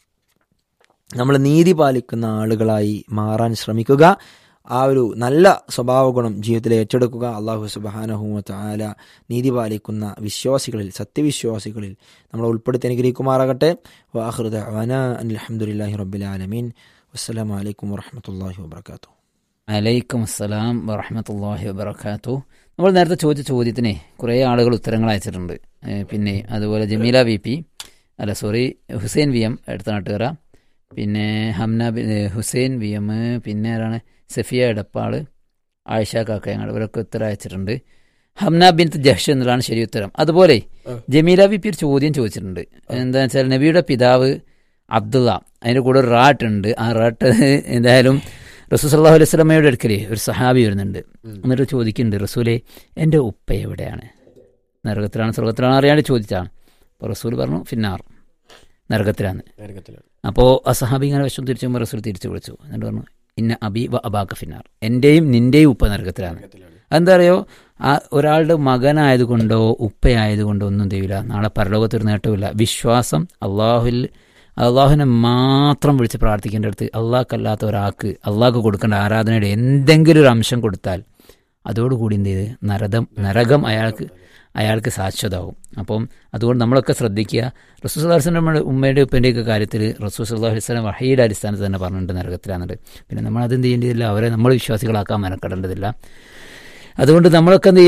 നമ്മൾ നീതി പാലിക്കുന്ന ആളുകളായി മാറാൻ ശ്രമിക്കുക ആ ഒരു നല്ല സ്വഭാവ ഗുണം ജീവിതത്തിൽ ഏറ്റെടുക്കുക അള്ളാഹു സുബാനഹുമ ആല നീതി പാലിക്കുന്ന വിശ്വാസികളിൽ സത്യവിശ്വാസികളിൽ നമ്മൾ ഉൾപ്പെടുത്തി അനുഗ്രഹിക്കുമാറാകട്ടെ വാഹൃദ വന അലഹമുല്ലാഹി റബ്ബിലാലമീൻ വസ്സലാമലൈക്കും വാഹമത്തല്ലാഹി വാബർക്കാത്തു
അലൈക്കും അസ്സലാം വറഹമത്തല്ലാഹി വബർക്കാത്തു നമ്മൾ നേരത്തെ ചോദിച്ച ചോദ്യത്തിന് കുറേ ആളുകൾ ഉത്തരങ്ങൾ അയച്ചിട്ടുണ്ട് ഏ, പിന്നെ അതുപോലെ ജമീല വി പി അല്ല സോറി ഹുസൈൻ വി എം എടുത്ത നാട്ടുകാര പിന്നെ ഹംന ബി- ഏ, ഹുസൈൻ വി എം പിന്നെ ആരാണ് സഫിയ എടപ്പാള് ആയിഷ കാക്കയങ്ങൾ ഇവരൊക്കെ ഉത്തരം അയച്ചിട്ടുണ്ട് ഹംന ബിൻ ജഹ്ഷ് എന്നുള്ളതാണ് ശരി ഉത്തരം അതുപോലെ
ആ.
ജമീല വി പി ഒരു ചോദ്യം ചോദിച്ചിട്ടുണ്ട് എന്താ വെച്ചാൽ നബിയുടെ പിതാവ് അബ്ദുള്ള അതിൻ്റെ കൂടെ ഒരു റാട്ട് ഉണ്ട് ആ റാട്ട് എന്തായാലും റസൂൽ സല്ലാഹു അലൈഹി സ്വലമയുടെ അടുക്കലേ ഒരു സഹാബി വരുന്നുണ്ട് എന്നിട്ട് ചോദിക്കുന്നുണ്ട് റസൂലെ എൻ്റെ ഉപ്പ എവിടെയാണ് നരകത്തിലാണ് സ്വർഗത്തിലാണ് അറിയാണ്ട് ചോദിച്ചാണ് അപ്പോൾ റസൂൽ പറഞ്ഞു ഫിന്നാർ നരകത്തിലാണ്
നരകത്തിലാണ്
അപ്പോൾ ആ സഹാബി ഇങ്ങനെ വിഷം തിരിച്ചു പോകുമ്പോൾ റസൂൽ തിരിച്ചു വിളിച്ചു എന്നിട്ട് പറഞ്ഞു ഇന്ന അബി വ അബാക്ക ഫിന്നാർ എൻ്റെയും നിൻ്റെയും ഉപ്പ നരകത്തിലാണ്
നരകത്തിലാണ്
അതെന്താ അറിയോ ആ ഒരാളുടെ മകനായതുകൊണ്ടോ ഉപ്പയായതുകൊണ്ടോ ഒന്നും ചെയ്യില്ല നാളെ പരലോകത്തൊരു നേട്ടമില്ല വിശ്വാസം അള്ളാഹുൽ അള്ളാഹുവിനെ മാത്രം വിളിച്ച് പ്രാർത്ഥിക്കേണ്ട അടുത്ത് അള്ളാഹ്ക്കല്ലാത്ത ഒരാൾക്ക് അള്ളാഹ്ക്ക് കൊടുക്കേണ്ട ആരാധനയുടെ എന്തെങ്കിലും ഒരു അംശം കൊടുത്താൽ അതോടുകൂടി എന്ത് ചെയ്ത് നരകം നരകം അയാൾക്ക് അയാൾക്ക് ശാശ്വതമാവും അപ്പം അതുകൊണ്ട് നമ്മളൊക്കെ ശ്രദ്ധിക്കുക റസൂൽ സുല്ലാസ്ലം ഉമ്മയുടെ ഉപ്പൻ്റെയൊക്കെ കാര്യത്തിൽ റസൂൽ സുല്ലാഹു വസ്ലം വഹയുടെ അടിസ്ഥാനത്തിൽ തന്നെ പറഞ്ഞിട്ടുണ്ട് നരകത്തിലാണെന്നുണ്ട് പിന്നെ നമ്മൾ അതെന്ത് ചെയ്യേണ്ടതില്ല അവരെ നമ്മൾ വിശ്വാസികളാക്കാൻ മെനക്കെടേണ്ടതില്ല അതുകൊണ്ട് നമ്മളൊക്കെ എന്ത്